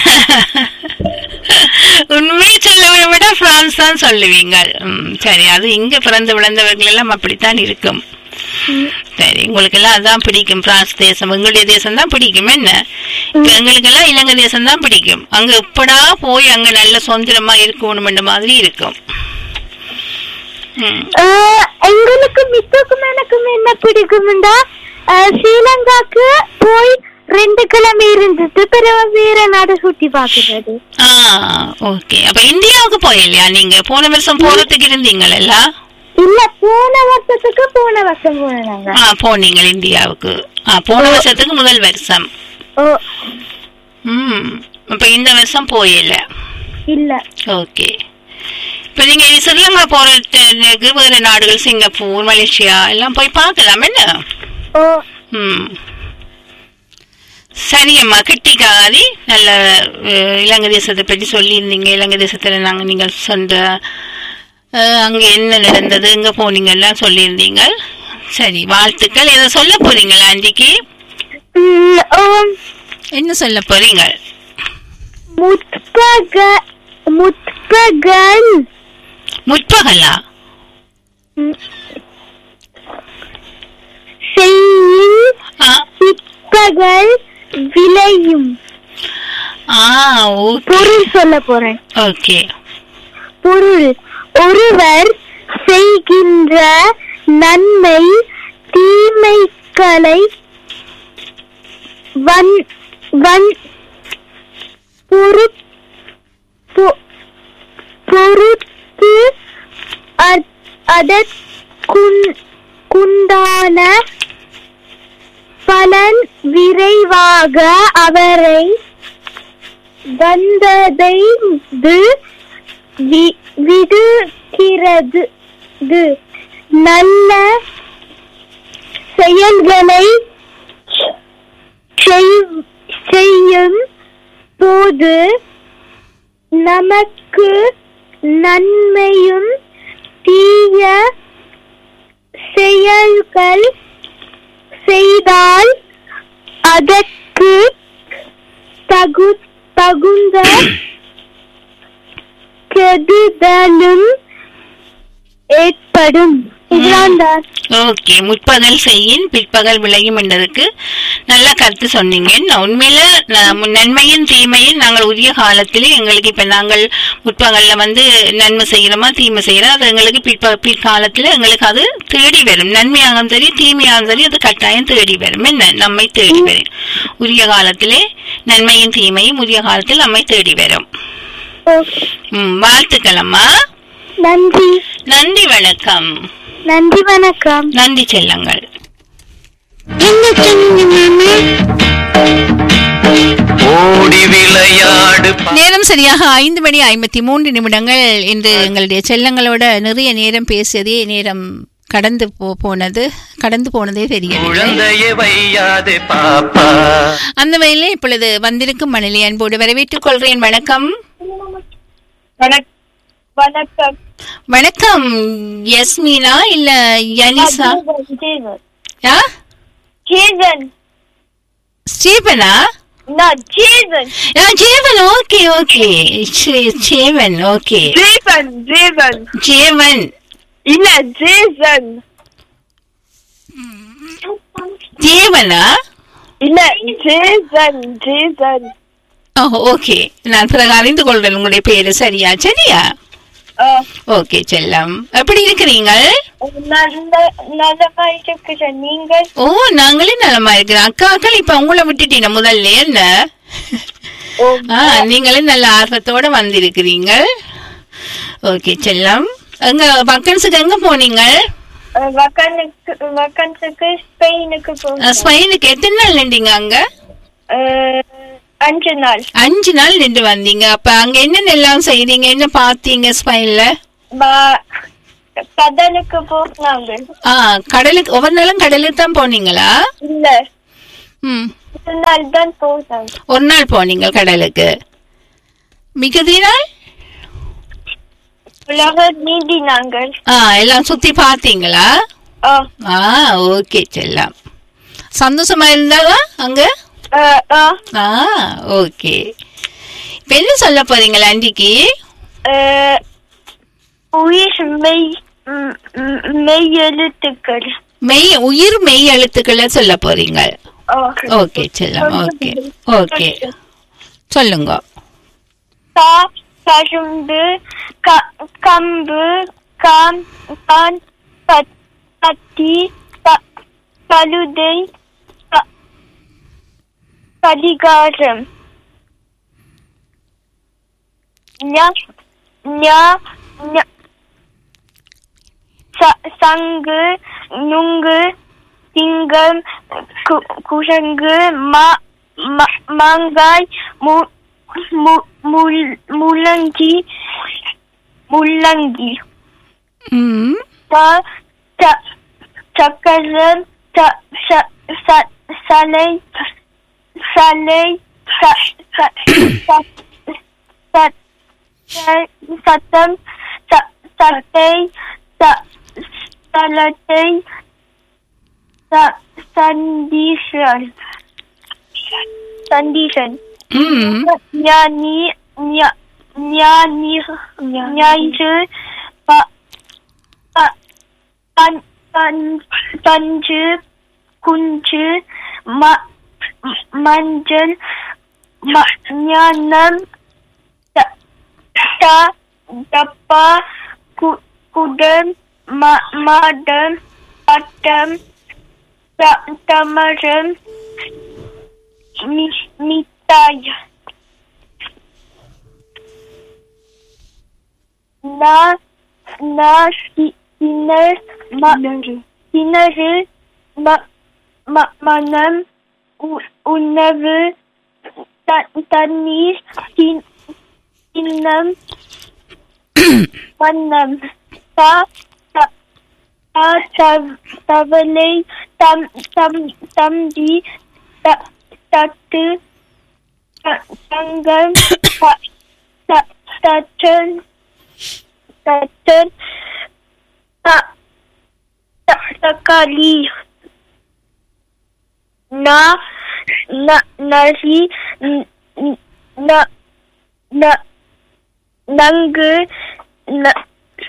உண்மையை சொல்லுவதை விட பிரான்ஸ் தான் சொல்லுவீங்க ம், சரி அது இங்க பிறந்து விளைந்தவர்கள் எல்லாம் அப்படித்தான் இருக்கும் சரி உங்களுக்கு எல்லாம் அதான் பிடிக்கும் பிரான்ஸ் தேசம் எங்களுடைய தேசம் தான் பிடிக்கும் என்ன இப்ப எங்களுக்கு எல்லாம் இலங்கை தேசம் தான் பிடிக்கும் அங்க எப்படா போய் அங்க நல்ல சுதந்திரமா இருக்கணும்ன்ற மாதிரி இருக்கும் ம். அஹ், எங்களுக்கு மித்துக்கும் எனக்கும் என்ன பிடிக்கும்டா அஹ், ஸ்ரீலங்காக்கு போய் ரெண்டு கிழமை இருந்துட்டு பிறகு வேற நாடு சுத்தி பாக்குறது ஆ ஓகே அப்ப இந்தியாவுக்கு போயில்லையா நீங்க போன வருஷம் போறதுக்கு இருந்தீங்கல்ல இல்ல போன வருஷத்துக்கு போன வருஷம் போனாங்க ஆ போனீங்க இந்தியாவுக்கு ஆ போன வருஷத்துக்கு முதல் வருஷம் ஓ ம் அப்ப இந்த வருஷம் போயில்ல இல்ல ஓகே இப்ப நீங்க ஸ்ரீலங்கா போறதுக்கு வேற நாடுகள் சிங்கப்பூர் மலேசியா எல்லாம் போய் பார்க்கலாம் என்ன ஓ ம் சரியம்மா கிட்டிக்காதி நல்ல அஹ், இலங்கை தேசத்தை பற்றி சொல்லியிருந்தீங்க இலங்கை தேசத்துல நாங்க நீங்கள் சொந்த அஹ், அங்க என்ன நடந்தது எங்க போனீங்க எல்லாம் சொல்லியிருந்தீங்க சரி வாழ்த்துக்கள் எதை சொல்ல போறீங்களா ஆண்டிக்கு ம், ஓம் என்ன சொல்ல போறீங்க முற்பக முற்பகல் முற்பகலா செய்யும் ஆ பிற்பகல் விளையும் ஆ ஓகே பொருள் சொல்ல போறேன் ஓகே பொருள் ஒருவர் செய்கின்ற நன்மை தீமைகளை வன் வன் பொறு- பொ- பொறுத்து அ- அதற்குன்- குண்டான பலன் விரைவாக அவரை வந்ததைந்து வி- விடுகிறது இது நல்ல செயல்களை செய்- செய்யும் போது நமக்கு நன்மையும் தீய செயல்கள் செய்தால் அதற்கு தகு தகுந்த கெடுதலும் ஏற்படும் இதுதான் தான் ஓகே முற்பகல் செய்யின் பிற்பகல் விளையும் என்றதுக்கு நல்ல கருத்து சொன்னீங்க நான் உண்மையில நான் நன்மையும் தீமையும் நாங்கள் உரிய காலத்திலே எங்களுக்கு இப்ப நாங்கள் முற்பகல்ல வந்து நன்மை செய்யறோமா தீமை செய்யறோம் அது எங்களுக்கு பிற்ப பிற்காலத்துல எங்களுக்கு அது தேடி வரும் நன்மையாகவும் சரி தீமையாகவும் சரி அது கட்டாயம் தேடி வரும் என்ன நம்மை தேடி வரும் உரிய காலத்திலே நன்மையும் தீமையும் உரிய காலத்தில் நம்மை தேடி வரும் ம் வாழ்த்துக்கள் அம்மா நன்றி நன்றி வணக்கம் நன்றி வணக்கம் நன்றி செல்லங்கள் என்ன சொன்னீங்க ஓடி விளையாடு பா- நேரம் சரியாக ஐந்து மணி ஐம்பத்தி மூன்று நிமிடங்கள் இன்று எங்களுடைய செல்லங்களோட நிறைய நேரம் பேசியதே நேரம் கடந்து போ போனது கடந்து போனதே தெரியவில்லை குழந்தையை வையாதே பாப்பா அந்த வகையிலே இப்பொழுது வந்திருக்கும் மணலி அன்போடு வரவேற்றுக் கொள்கிறேன் வணக்கம் வணக்கம் வணக்கம் யஸ்மினா இல்ல யனிசா ஆ? ஜீவன் ஸ்டீபனா நான் ஜீவன் ஆ, Jeevan okay okay Jeevan okay Jeevan Jeevan Jeevan இல்ல ஜீவன் ஜீவனா இல்ல ஜீவன் ஜீவன் ஓ ஓகே நான் பிறகு அறிந்து கொள்றேன் உங்களுடைய பேரு சரியா சரியா ஓகே செல்லம் எப்படி இருக்கிறீங்க நல்ல நல்லமா இருக்கிறேன் நீங்கள் ஓ நாங்களே நலமா இருக்கிறோம் அக்காக்கள் இப்ப உங்களை விட்டுட்டீங்க முதல்ல என்ன ஆ நீங்களே நல்ல ஆர்வத்தோட வந்திருக்கிறீங்க ஓகே செல்லம் எங்க வக்கன்ஸுக்கு எங்க போனீங்க வக்கனுக்கு வக்கன்ஸுக்கு ஸ்பெயினுக்கு போனோம் ஸ்பெயினுக்கு எத்தனை நாள் நின்றீங்க அங்க அஹ், அஞ்சு நாள் அஞ்சு நாள் நின்று வந்தீங்க அப்ப அங்க என்னென்ன எல்லாம் செய்றீங்க என்ன பாத்தீங்க ஸ்பெயின்ல பா- கடலுக்கு போனாங்க ஆ கடலுக்கு ஒவ்வொரு நாளும் கடலுக்கு தான் போனீங்களா இல்ல ம் ஒரு நாள் தான் போனாங்க ஒரு நாள் போனீங்க கடலுக்கு மிகுதி நாள் உலக நீதி நாங்கள் ஆ எல்லாம் சுத்தி பார்த்தீங்களா ஆ, ஆ ஓகே செல்லம் சந்தோஷமா இருந்தாவா அங்க ஆ, ஆ, ஆ ஓகே இப்ப என்ன சொல்ல போறீங்களா ஆண்டிக்கு ஆ, உயிர் மெய் ம், ம், மெய் எழுத்துக்கள் மெய் உயிர் மெய் எழுத்துக்களை சொல்ல போறீங்க ஆ. ஓகே செல்லம் ஓகே ஓகே சொல்லுங்க கா கரும்பு க- கம்பு காம் கான் கத்- கத்தி க- கழுதை க- கடிகாரம் ஞ- ஞ- ஞ- ச- சங்கு நுங்கு திங்கம் கு- குரங்கு மா- ம- மாங்காய் மு- மு- முள்- முள்ளங்கி முள்ளங்கி ம் ச- ச- சக்கரம் ச- ச- ச- சலை சலை ச- ச- ச- ச- ச- சத்தம் ச- சட்டை ச- சலட்டை ச- சண்டீஷன் சண்டீஷன் ம் ஞானி ஞா- ஞானி ஞாயிறு ப- ப- பன்- பன்- பஞ்சு குஞ்சு ம- மஞ்சள் ம- ஞானம் த- த- டப்பா கு- குடம் ம- மாடம் பட்டம் த- தமரம் மி- மிட்டாய் நா நா சி- சினர் ம- கிணறு ம- ம- மனம் உ- உணவு த- தண்ணீர் சி- சின்னம் வண்ணம் த- த- த- தவ- தவளை தம் தம் தம்பி த- தட்டு த- தங்கம் த- த- தட்டன் தட்டன் த- த- தக்காளி ந ந நரி ந- ந- ந- நங்கு ந-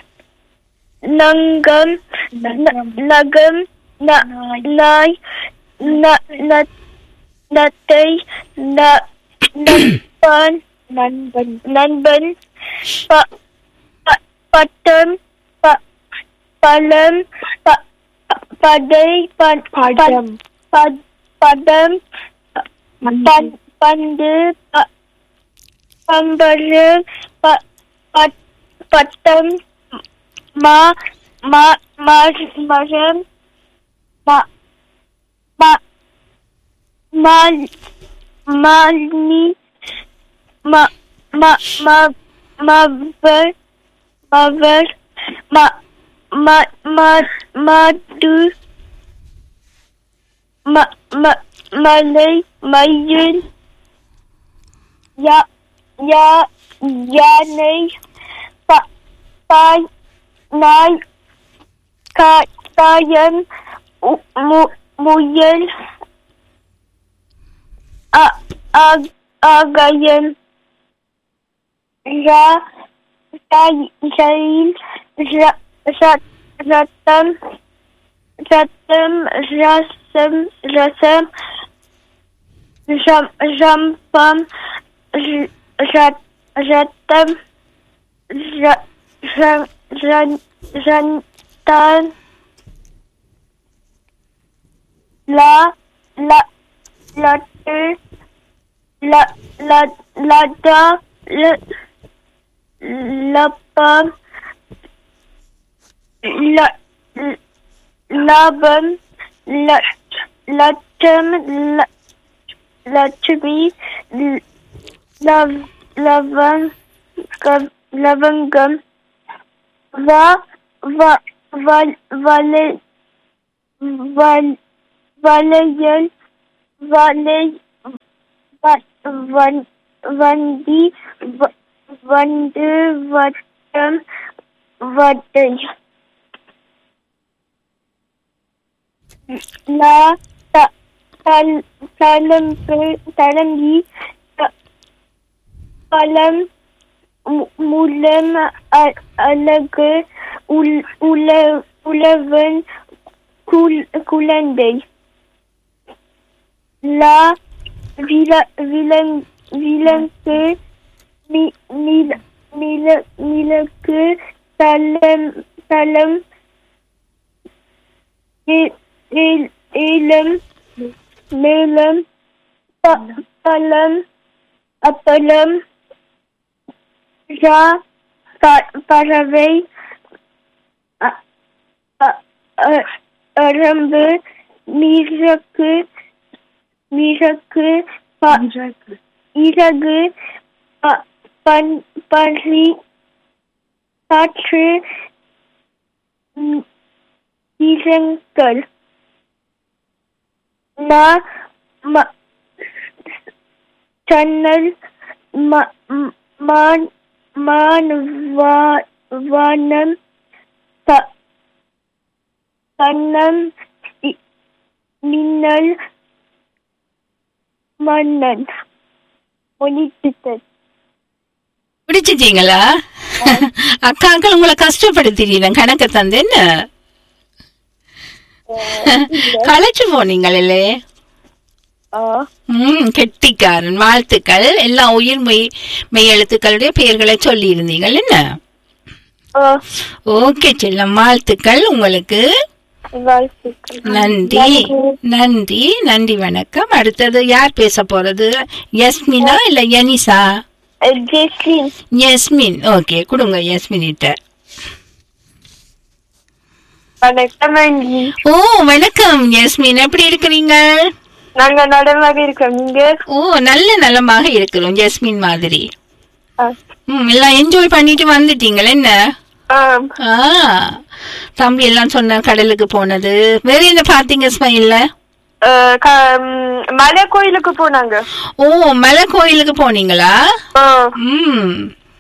நங்கம் ந- நகம் ந- நாய் ந- ந- நத்தை ந- நண்பன் நண்பன் நண்பன் ப- ப- பட்டம் ப- பழம் ப- படை ப- ப- ப- பதம் ப- பந்து ப- பம்பரு ப- பட்- பட்டம் மா மா- மர- மரம் மா- மா- மா- மாலினி ம- ம- ம- மவர் மவர் ம- ம- ம- மது ம- ம- மலை மயில் யா யா யானை ப- பாய் நாய் கா- காயம் உ- மு- முயல் அ- ஆ- ஆகாயம் ரா ராய்- ரயில் ர- ர- ரத்தம் ரத்தம் ரசம் ரசம் ரம்- ரம்பம் ர- ர- ரத்தம் ர- ர- ர- ரந்தான் லா லா லட்டு ல ல லதா ல லப்பம் ல ல- லபம் ல லட்சம் ல லட்சுமி ல- லவ் லவங்கம் லவங்கம் வா வ- வ- வலை வல்- வளையல் வலை வ- வன்- வண்டி வ- வண்டு வட்டம் வட்டை லா த- தல்- தளம்பு தளம்பி த- பழம் மு- முலம் அ- அழகு உள்- உல உழவன் குல்- குழந்தை லா வில விலங் விலங்கு மி- மில- மில- மிளகு தளம் தளம் ஏ- ஏ- ஏலம் மேலம் ப- பழம் அப்பளம் ரா ப- பறவை அ- அ- அ- அரம்பு மிளகு மிளகு ப- இறகு ப- பன்- பன்றி காற்று ம், இரங்கல் நா ம- சன்னல் ம- ம், மான் மான் வா- வானம் க- கண்ணம் இ- மின்னல் மன்னன் ஒளிப்பித்தல் பிடிச்சிட்டீங்களா அக்காக்கள் உங்களை கஷ்டப்படுத்திட்டீங்க கணக்க தந்து என்ன களைச்சு போனீங்களே ம் கெட்டிக்காரன் வாழ்த்துக்கள் எல்லா உயிர் மெய் மெய் எழுத்துக்களுடைய பெயர்களை சொல்லி இருந்தீங்கள் என்ன ஓகே செல்லம் வாழ்த்துக்கள் உங்களுக்கு வாழ்த்துக்கள் நன்றி நன்றி நன்றி வணக்கம் அடுத்தது யார் பேச போறது யஸ்மினா இல்ல யனிசா ஜெஸ்லின் யஸ்மின் ஓகே கொடுங்க யஸ்மினிட்ட வணக்கம் ஆண்டி ஓ வணக்கம் யஸ்மின் எப்படி இருக்கிறீங்க நாங்க நலமாக இருக்கோம் நீங்க ஓ நல்ல நலமாக இருக்கிறோம் ஜஸ்மின் மாதிரி ஆ. ம் எல்லாம் என்ஜாய் பண்ணிட்டு வந்துட்டீங்களா என்ன ஆம். ஆ தம்பி எல்லாம் சொன்ன கடலுக்கு போனது வேற என்ன பாத்தீங்க ஸ்மைல்ல அஹ், க- ம், மலை கோயிலுக்கு போனாங்க ஓ மலை கோயிலுக்கு போனீங்களா ஆ. ம்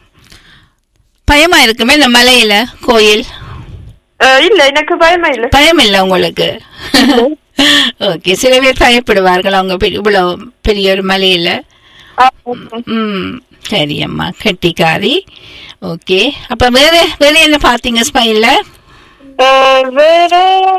பயமா இருக்குமே இந்த மலையில கோயில் அஹ், இல்ல எனக்கு பயமா இல்ல பயம் இல்லை உங்களுக்கு ஓகே சில பேர் பயப்படுவார்கள் அவங்க பெரிய- இவ்வளவு பெரிய ஒரு மலையில ஆ, ம் சரி அம்மா கெட்டிக்காரி ஓகே அப்ப வேற வேற என்ன பாத்தீங்க ஸ்மைல்ல அஹ், வேற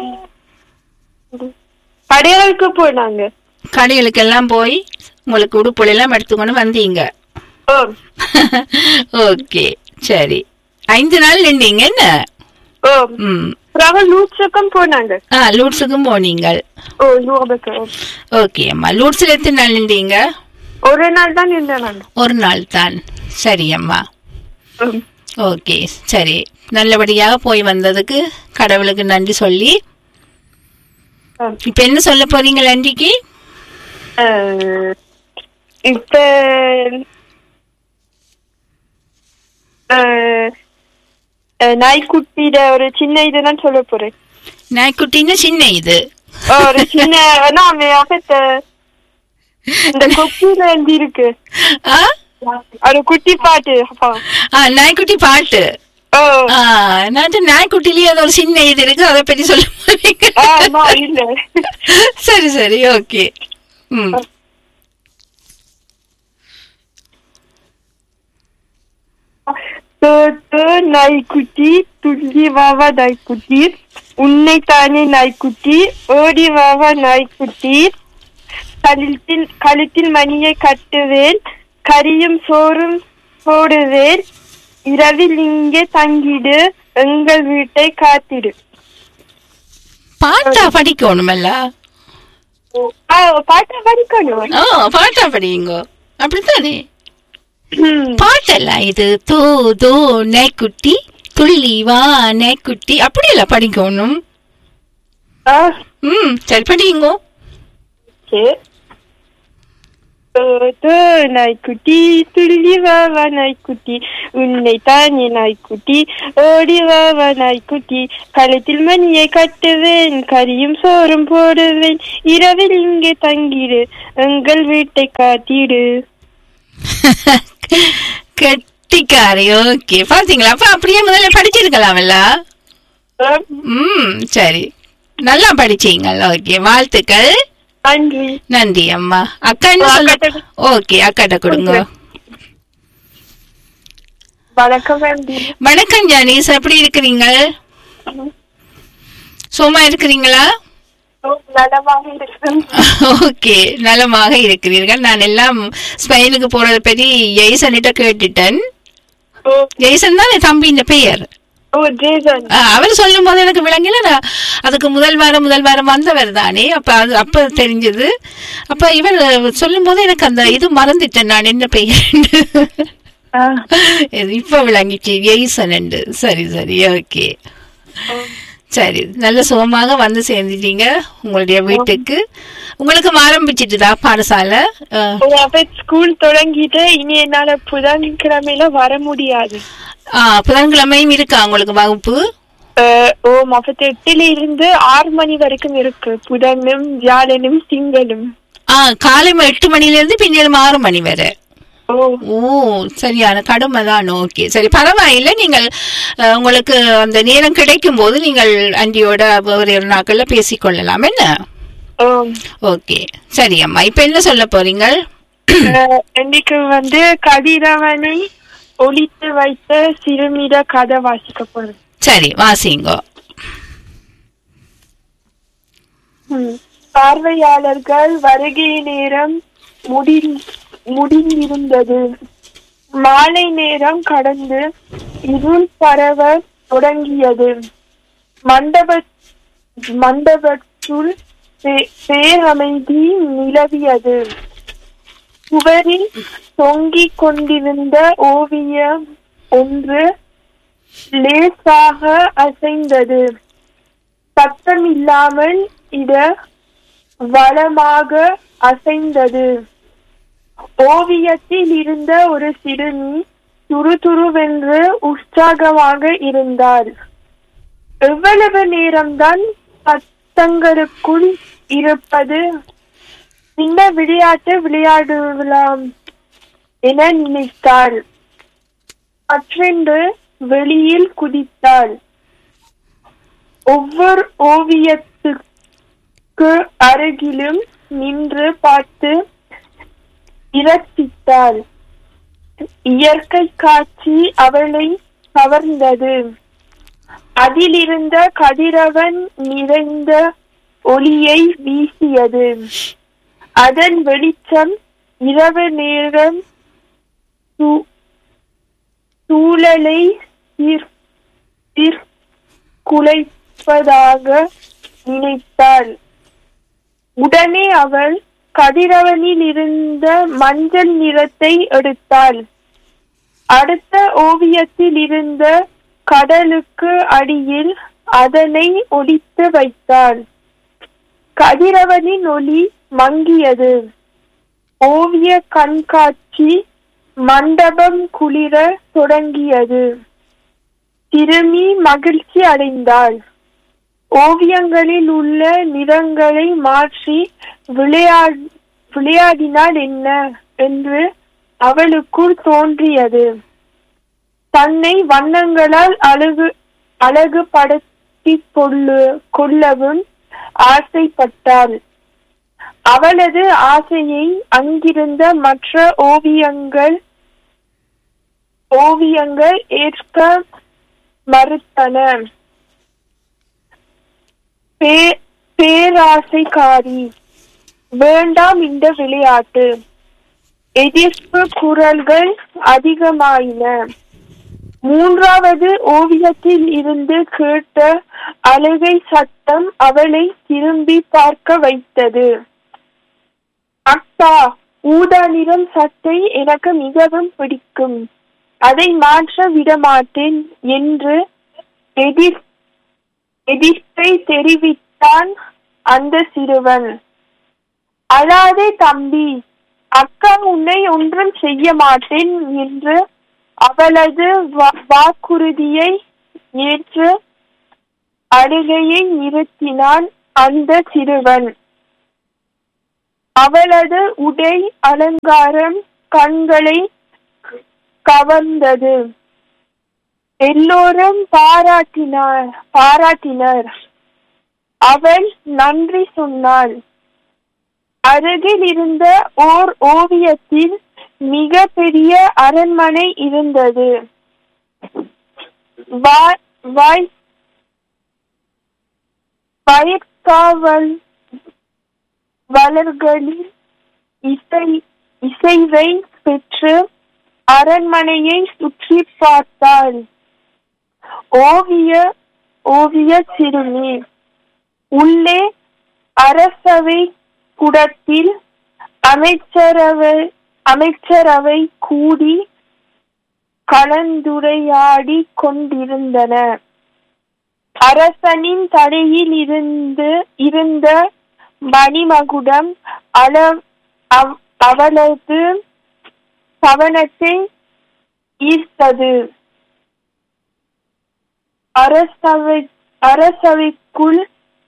கடைகளுக்கு போனாங்க கடைகளுக்கெல்லாம் போய் உங்களுக்கு உடுப்புல எல்லாம் எடுத்துக்கொண்டு வந்தீங்க ஆம். ஓகே சரி ஐந்து நாள் நின்றீங்க என்ன ஆம். ம் அப்புறம் லூட்ஸுக்கும் போனாங்க ஆ லூட்ஸுக்கும் போனீங்கள் ஓ லூர்துக்கு ஆம். ஓகே அம்மா லூட்ஸில் எத்தனை நாள் நின்றீங்க ஒரு நாள் தான் இருந்தேன் நான் ஒரு நாள் தான் சரி அம்மா ஆம். ஓகே சரி நல்லபடியாக போய் வந்ததுக்கு கடவுளுக்கு நன்றி சொல்லி ஆம். இப்ப என்ன சொல்ல போறீங்க நன்றிக்கு அஹ், இப்ப அஹ், அஹ், நாய்க்குட்டியில ஒரு சின்ன இதுதான் சொல்ல போறேன் நாய்க்குட்டின்னு சின்ன இது ஒரு சின்ன நான் அகத்த இந்த கொக்கில இருந்து இருக்கு ஆ ஒரு குட்டி பாட்டு அப்பா. ஆ நாய்க்குட்டி பாட்டு ஓ ஆ நான் நாய்க்குட்டிலேயே அது ஒரு சின்ன இது இருக்கு அதை பத்தி சொல்ல போறீங்க ஆமா இல்ல சரி சரி ஓகே ம் தோ, தோ, நாய்க்குட்டி துள்ளி வாவா நாய்க்குட்டி உன்னை தானே நாய்க்குட்டி ஓடி வாவா நாய்க்குட்டி கழுத்தில் கழுத்தில் மணியை கட்டுவேன் கரியும் சோறும் போடுவேன் இரவில் இங்கே தங்கிடு எங்கள் வீட்டை காத்திடு பாட்டா படிக்கணுமல்ல ஆ, பாட்டை படிக்கணும் ஓ பாட்டா படிங்க அப்படித்தானே ம். பாட்டெல்லாம் இது தோ தோ நாய்க்குட்டி துள்ளி வா நாய்க்குட்டி அப்படியெல்லாம் படிக்கணும் ஆ, ம் சரி படிங்க சரி. ஓ, தோ நாய்க்குட்டி துள்ளி வா வா நாய்க்குட்டி உன்னை தானே நாய்க்குட்டி ஓடி வா வா நாய்க்குட்டி கழுத்தில் மணியை கட்டுவேன் கரியும் சோறும் போடுவேன் இரவில் இங்கே தங்கிடு எங்கள் வீட்டை காத்திடு கெட்டிக்காரி ஓகே பாத்தீங்களா அப்ப அப்படியே முதல்ல படிச்சிருக்கலாம்ல ம் சரி நல்லா படிச்சீங்க ஓகே வாழ்த்துக்கள் நன்றி நன்றி அம்மா அக்கா என்ன சொல்ல அக்காட்ட- ஓகே அக்காட்ட கொடுங்க வணக்கம் ஆண்டி வணக்கம் ஜானிஸ் எப்படி இருக்கிறீங்க சும்மா இருக்கிறீங்களா நலமாக இருக்கிறேன் ஓகே நலமாக இருக்கிறீர்கள் நான் எல்லாம் ஸ்பெயினுக்கு போறதை பத்தி ஜெய்சன்கிட்ட கேட்டுட்டேன் ஓ ஜெய்சன் தான் என் தம்பியின் பெயர் ஓ ஜேசன் ஆ, அவர் சொல்லும் போது எனக்கு விளங்கல நான் அதுக்கு முதல் வாரம் முதல் வாரம் வந்தவர் தானே அப்ப அது அப்ப தெரிஞ்சது அப்ப இவர் சொல்லும் போது எனக்கு அந்த இது மறந்துட்டேன் நான் என்ன பெயர் இப்ப விளங்கிச்சு எய்சன் சரி சரி ஓகே சரி நல்ல சுகமாக வந்து சேர்ந்துட்டீங்க உங்களுடைய வீட்டுக்கு உங்களுக்கு ஆரம்பிச்சிட்டுதா பாடசாலை ஆ, அப்ப ஸ்கூல் தொடங்கிட்டு இனி என்னால புதன்கிழமையில வர முடியாது ஆ, புதன்கிழமையும் இருக்கா உங்களுக்கு வகுப்பு அஹ், ஓ முப்பத்தி எட்டுல இருந்து ஆறு மணி வரைக்கும் இருக்கு புதனும் வியாழனும் திங்களும் ஆ காலை ம- எட்டு மணில இருந்து பின்னேறும் ஆறு மணி வரை ஓ ஓ சரியான கடுமை தான் ஓகே சரி பரவாயில்லை நீங்கள் அஹ், உங்களுக்கு அந்த நேரம் கிடைக்கும் போது நீங்கள் அண்டியோட வேறு ஒரு நாட்கள்ல பேசிக்கொள்ளலாம் என்ன ஓ ஓகே சரி அம்மா இப்ப என்ன சொல்ல போறீங்க அஹ், இன்னைக்கு வந்து கதிரவனை ஒளித்து வைத்த சிறுமிட கதை வாசிக்க போறேன் சரி வாசிங்கோ ம். பார்வையாளர்கள் வருகை நேரம் முடி முடிந்திருந்தது மாலை நேரம் கடந்து இருள் பரவ தொடங்கியது மண்டப மண்டபத்துள் பே- பேரமைதி நிலவியது சுவரில் தொங்கிக் கொண்டிருந்த ஓவியம் ஒன்று லேசாக அசைந்தது சத்தமில்லாமல் இட வளமாக அசைந்தது ஓவியத்தில் இருந்த ஒரு சிறுமி துருதுருவென்று உற்சாகமாக இருந்தாள் எவ்வளவு நேரம்தான் சத்தங்களுக்குள் இருப்பது சின்ன விளையாட்டு விளையாடலாம் என நினைத்தாள் மற்றென்று வெளியில் குதித்தாள் ஒவ்வொரு ஓவியத்துக்கு அருகிலும் நின்று பார்த்து இரட்சித்தாள் இயற்கை காட்சி அவளை கவர்ந்தது அதிலிருந்த கதிரவன் நிறைந்த ஒளியை வீசியது அதன் வெளிச்சம் இரவு நேரம் சூ- சூழலை சீர்- சீர்குலைப்பதாக நினைத்தாள் உடனே அவள் கதிரவனில் இருந்த மஞ்சள் நிறத்தை எடுத்தாள் அடுத்த ஓவியத்தில் இருந்த கடலுக்கு அடியில் அதனை ஒளித்து வைத்தாள் கதிரவனின் ஒளி மங்கியது ஓவிய கண்காட்சி மண்டபம் குளிர தொடங்கியது திரும்பி மகிழ்ச்சி அடைந்தாள் ஓவியங்களில் உள்ள நிறங்களை மாற்றி விளையா விளையாடினால் என்ன என்று அவளுக்குள் தோன்றியது தன்னை வண்ணங்களால் அழகு அழகுபடுத்தி கொள்ளு கொள்ளவும் ஆசைப்பட்டாள் அவளது ஆசையை அங்கிருந்த மற்ற ஓவியங்கள் ஓவியங்கள் ஏற்க மறுத்தன பே- பேராசைக்காரி வேண்டாம் இந்த விளையாட்டு எதிர்ப்பு குரல்கள் அதிகமாயின மூன்றாவது ஓவியத்தில் இருந்து கேட்ட அழுகை சத்தம் அவளை திரும்பி பார்க்க வைத்தது அக்கா ஊதா நிறம் சட்டை எனக்கு மிகவும் பிடிக்கும் அதை மாற்ற விடமாட்டேன் என்று எதிர் எதிர்ப்பை தெரிவித்தான் அந்த சிறுவன் அழாதே தம்பி அக்கா உன்னை ஒன்றும் செய்ய மாட்டேன் என்று அவளது வா- வாக்குறுதியை ஏற்று அழுகையை நிறுத்தினான் அந்த சிறுவன் அவளது உடை அலங்காரம் கண்களை கவர்ந்தது எல்லோரும் பாராட்டினார் பாராட்டினர் அவள் நன்றி சொன்னாள் அருகில் இருந்த ஓர் ஓவியத்தில் மிக பெரிய அரண்மனை இருந்தது வா- வாய் பயிர்காவல் வளர்களில் இசை இசைவை பெற்று அரண்மனையை சுற்றி பார்த்தாள் ஓவிய ஓவிய சிறுமி உள்ளே அரசவை குடத்தில் அமைச்சரவை அமைச்சரவை கூடி கலந்துரையாடி கொண்டிருந்தன அரசனின் தலையில் இருந்து இருந்த மணிமகுடம் அள அவ்- அவளது கவனத்தை ஈர்த்தது அரசவை அரசவைக்குள்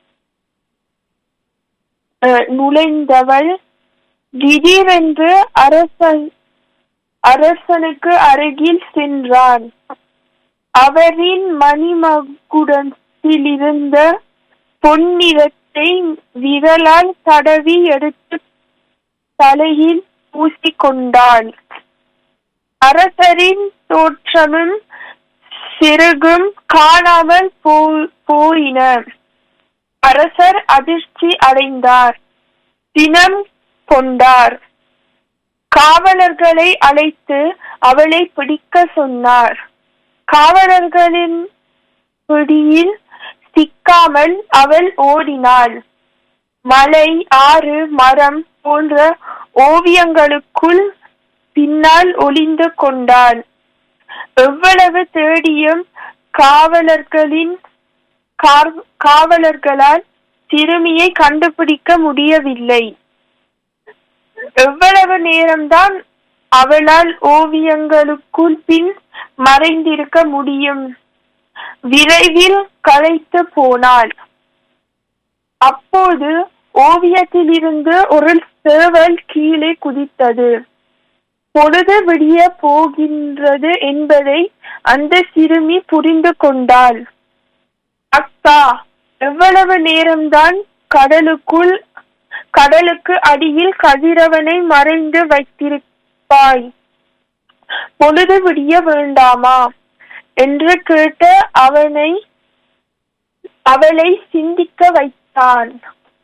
அஹ், நுழைந்தவள் திடீரென்று அரசன் அரசனுக்கு அருகில் சென்றான் அவரின் மணிமகுடத்தில் இருந்த பொன்னிறத்தை விரலால் தடவி எடுத்து தலையில் பூசிக்கொண்டான் அரசரின் தோற்றமும் சிறுகும் காணாமல் போ- போயின அரசர் அதிர்ச்சி அடைந்தார் தினம் கொண்டார் காவலர்களை அழைத்து அவளை பிடிக்க சொன்னார் காவலர்களின் பிடியில் சிக்காமல் அவள் ஓடினாள் மலை ஆறு மரம் போன்ற ஓவியங்களுக்குள் பின்னால் ஒளிந்து கொண்டாள் எவ்வளவு தேடியும் காவலர்களின் கார்- காவலர்களால் சிறுமியை கண்டுபிடிக்க முடியவில்லை எவ்வளவு நேரம்தான் அவளால் ஓவியங்களுக்குள் பின் மறைந்திருக்க முடியும் விரைவில் களைத்து போனாள் அப்போது ஓவியத்திலிருந்து ஒரு சேவல் கீழே குதித்தது பொழுது விடிய போகின்றது என்பதை அந்த சிறுமி புரிந்து கொண்டாள் அக்கா எவ்வளவு நேரம்தான் கடலுக்குள் கடலுக்கு அடியில் கதிரவனை மறைந்து வைத்திருப்பாய் பொழுது விடிய வேண்டாமா என்று கேட்ட அவனை அவளை சிந்திக்க வைத்தான்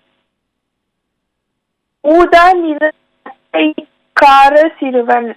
ஊதா நிறக்கார சிறுவன்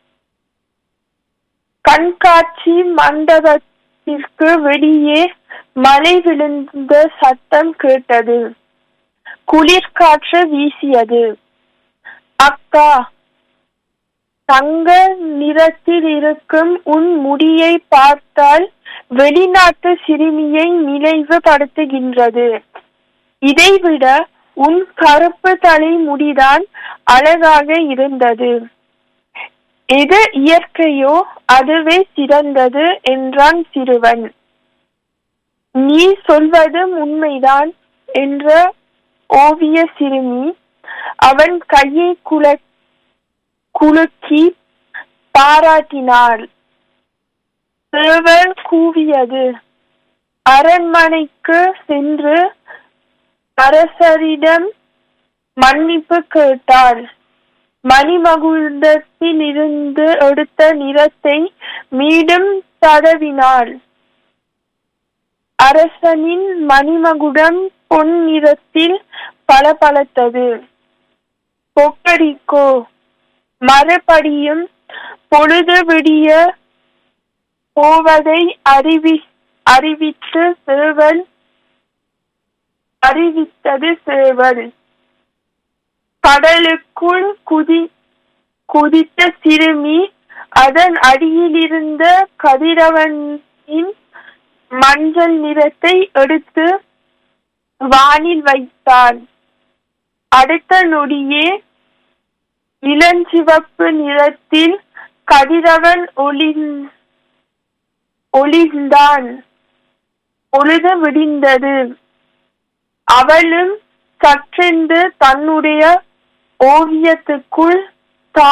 கண்காட்சி மண்டபத்திற்கு வெளியே மழை விழுந்த சத்தம் கேட்டது குளிர்காற்று வீசியது அக்கா தங்க நிறத்தில் இருக்கும் உன் முடியை பார்த்தால் வெளிநாட்டு சிறுமியை நினைவுபடுத்துகின்றது இதைவிட உன் கருப்பு தலை முடிதான் அழகாக இருந்தது எது இயற்கையோ அதுவே சிறந்தது என்றான் சிறுவன் நீ சொல்வதும் உண்மைதான் என்ற ஓவிய சிறுமி அவன் கையை குல குலுக்கி பாராட்டினாள் சேவல் கூவியது அரண்மனைக்கு சென்று அரசரிடம் மன்னிப்பு கேட்டாள் மணிமகுடத்தில் இருந்து எடுத்த நிறத்தை மீண்டும் தடவினாள் அரசனின் மணிமகுடம் பொன் நிறத்தில் பளபளத்தது கொக்கரிக்கோ மறுபடியும் பொழுது விடிய போவதை அறிவி அறிவித்து சேவல் அறிவித்தது சேவல் கடலுக்குள் குதி குதித்த சிறுமி அதன் அடியிலிருந்த கதிரவனின் மஞ்சள் நிறத்தை எடுத்து வானில் வைத்தாள் அடுத்த நொடியே இளஞ்சிவப்பு நிறத்தில் கதிரவன் ஒளிந் ஒளிர்ந்தான் பொழுது விடிந்தது அவளும் சற்றென்று தன்னுடைய ஓவியத்துக்குள்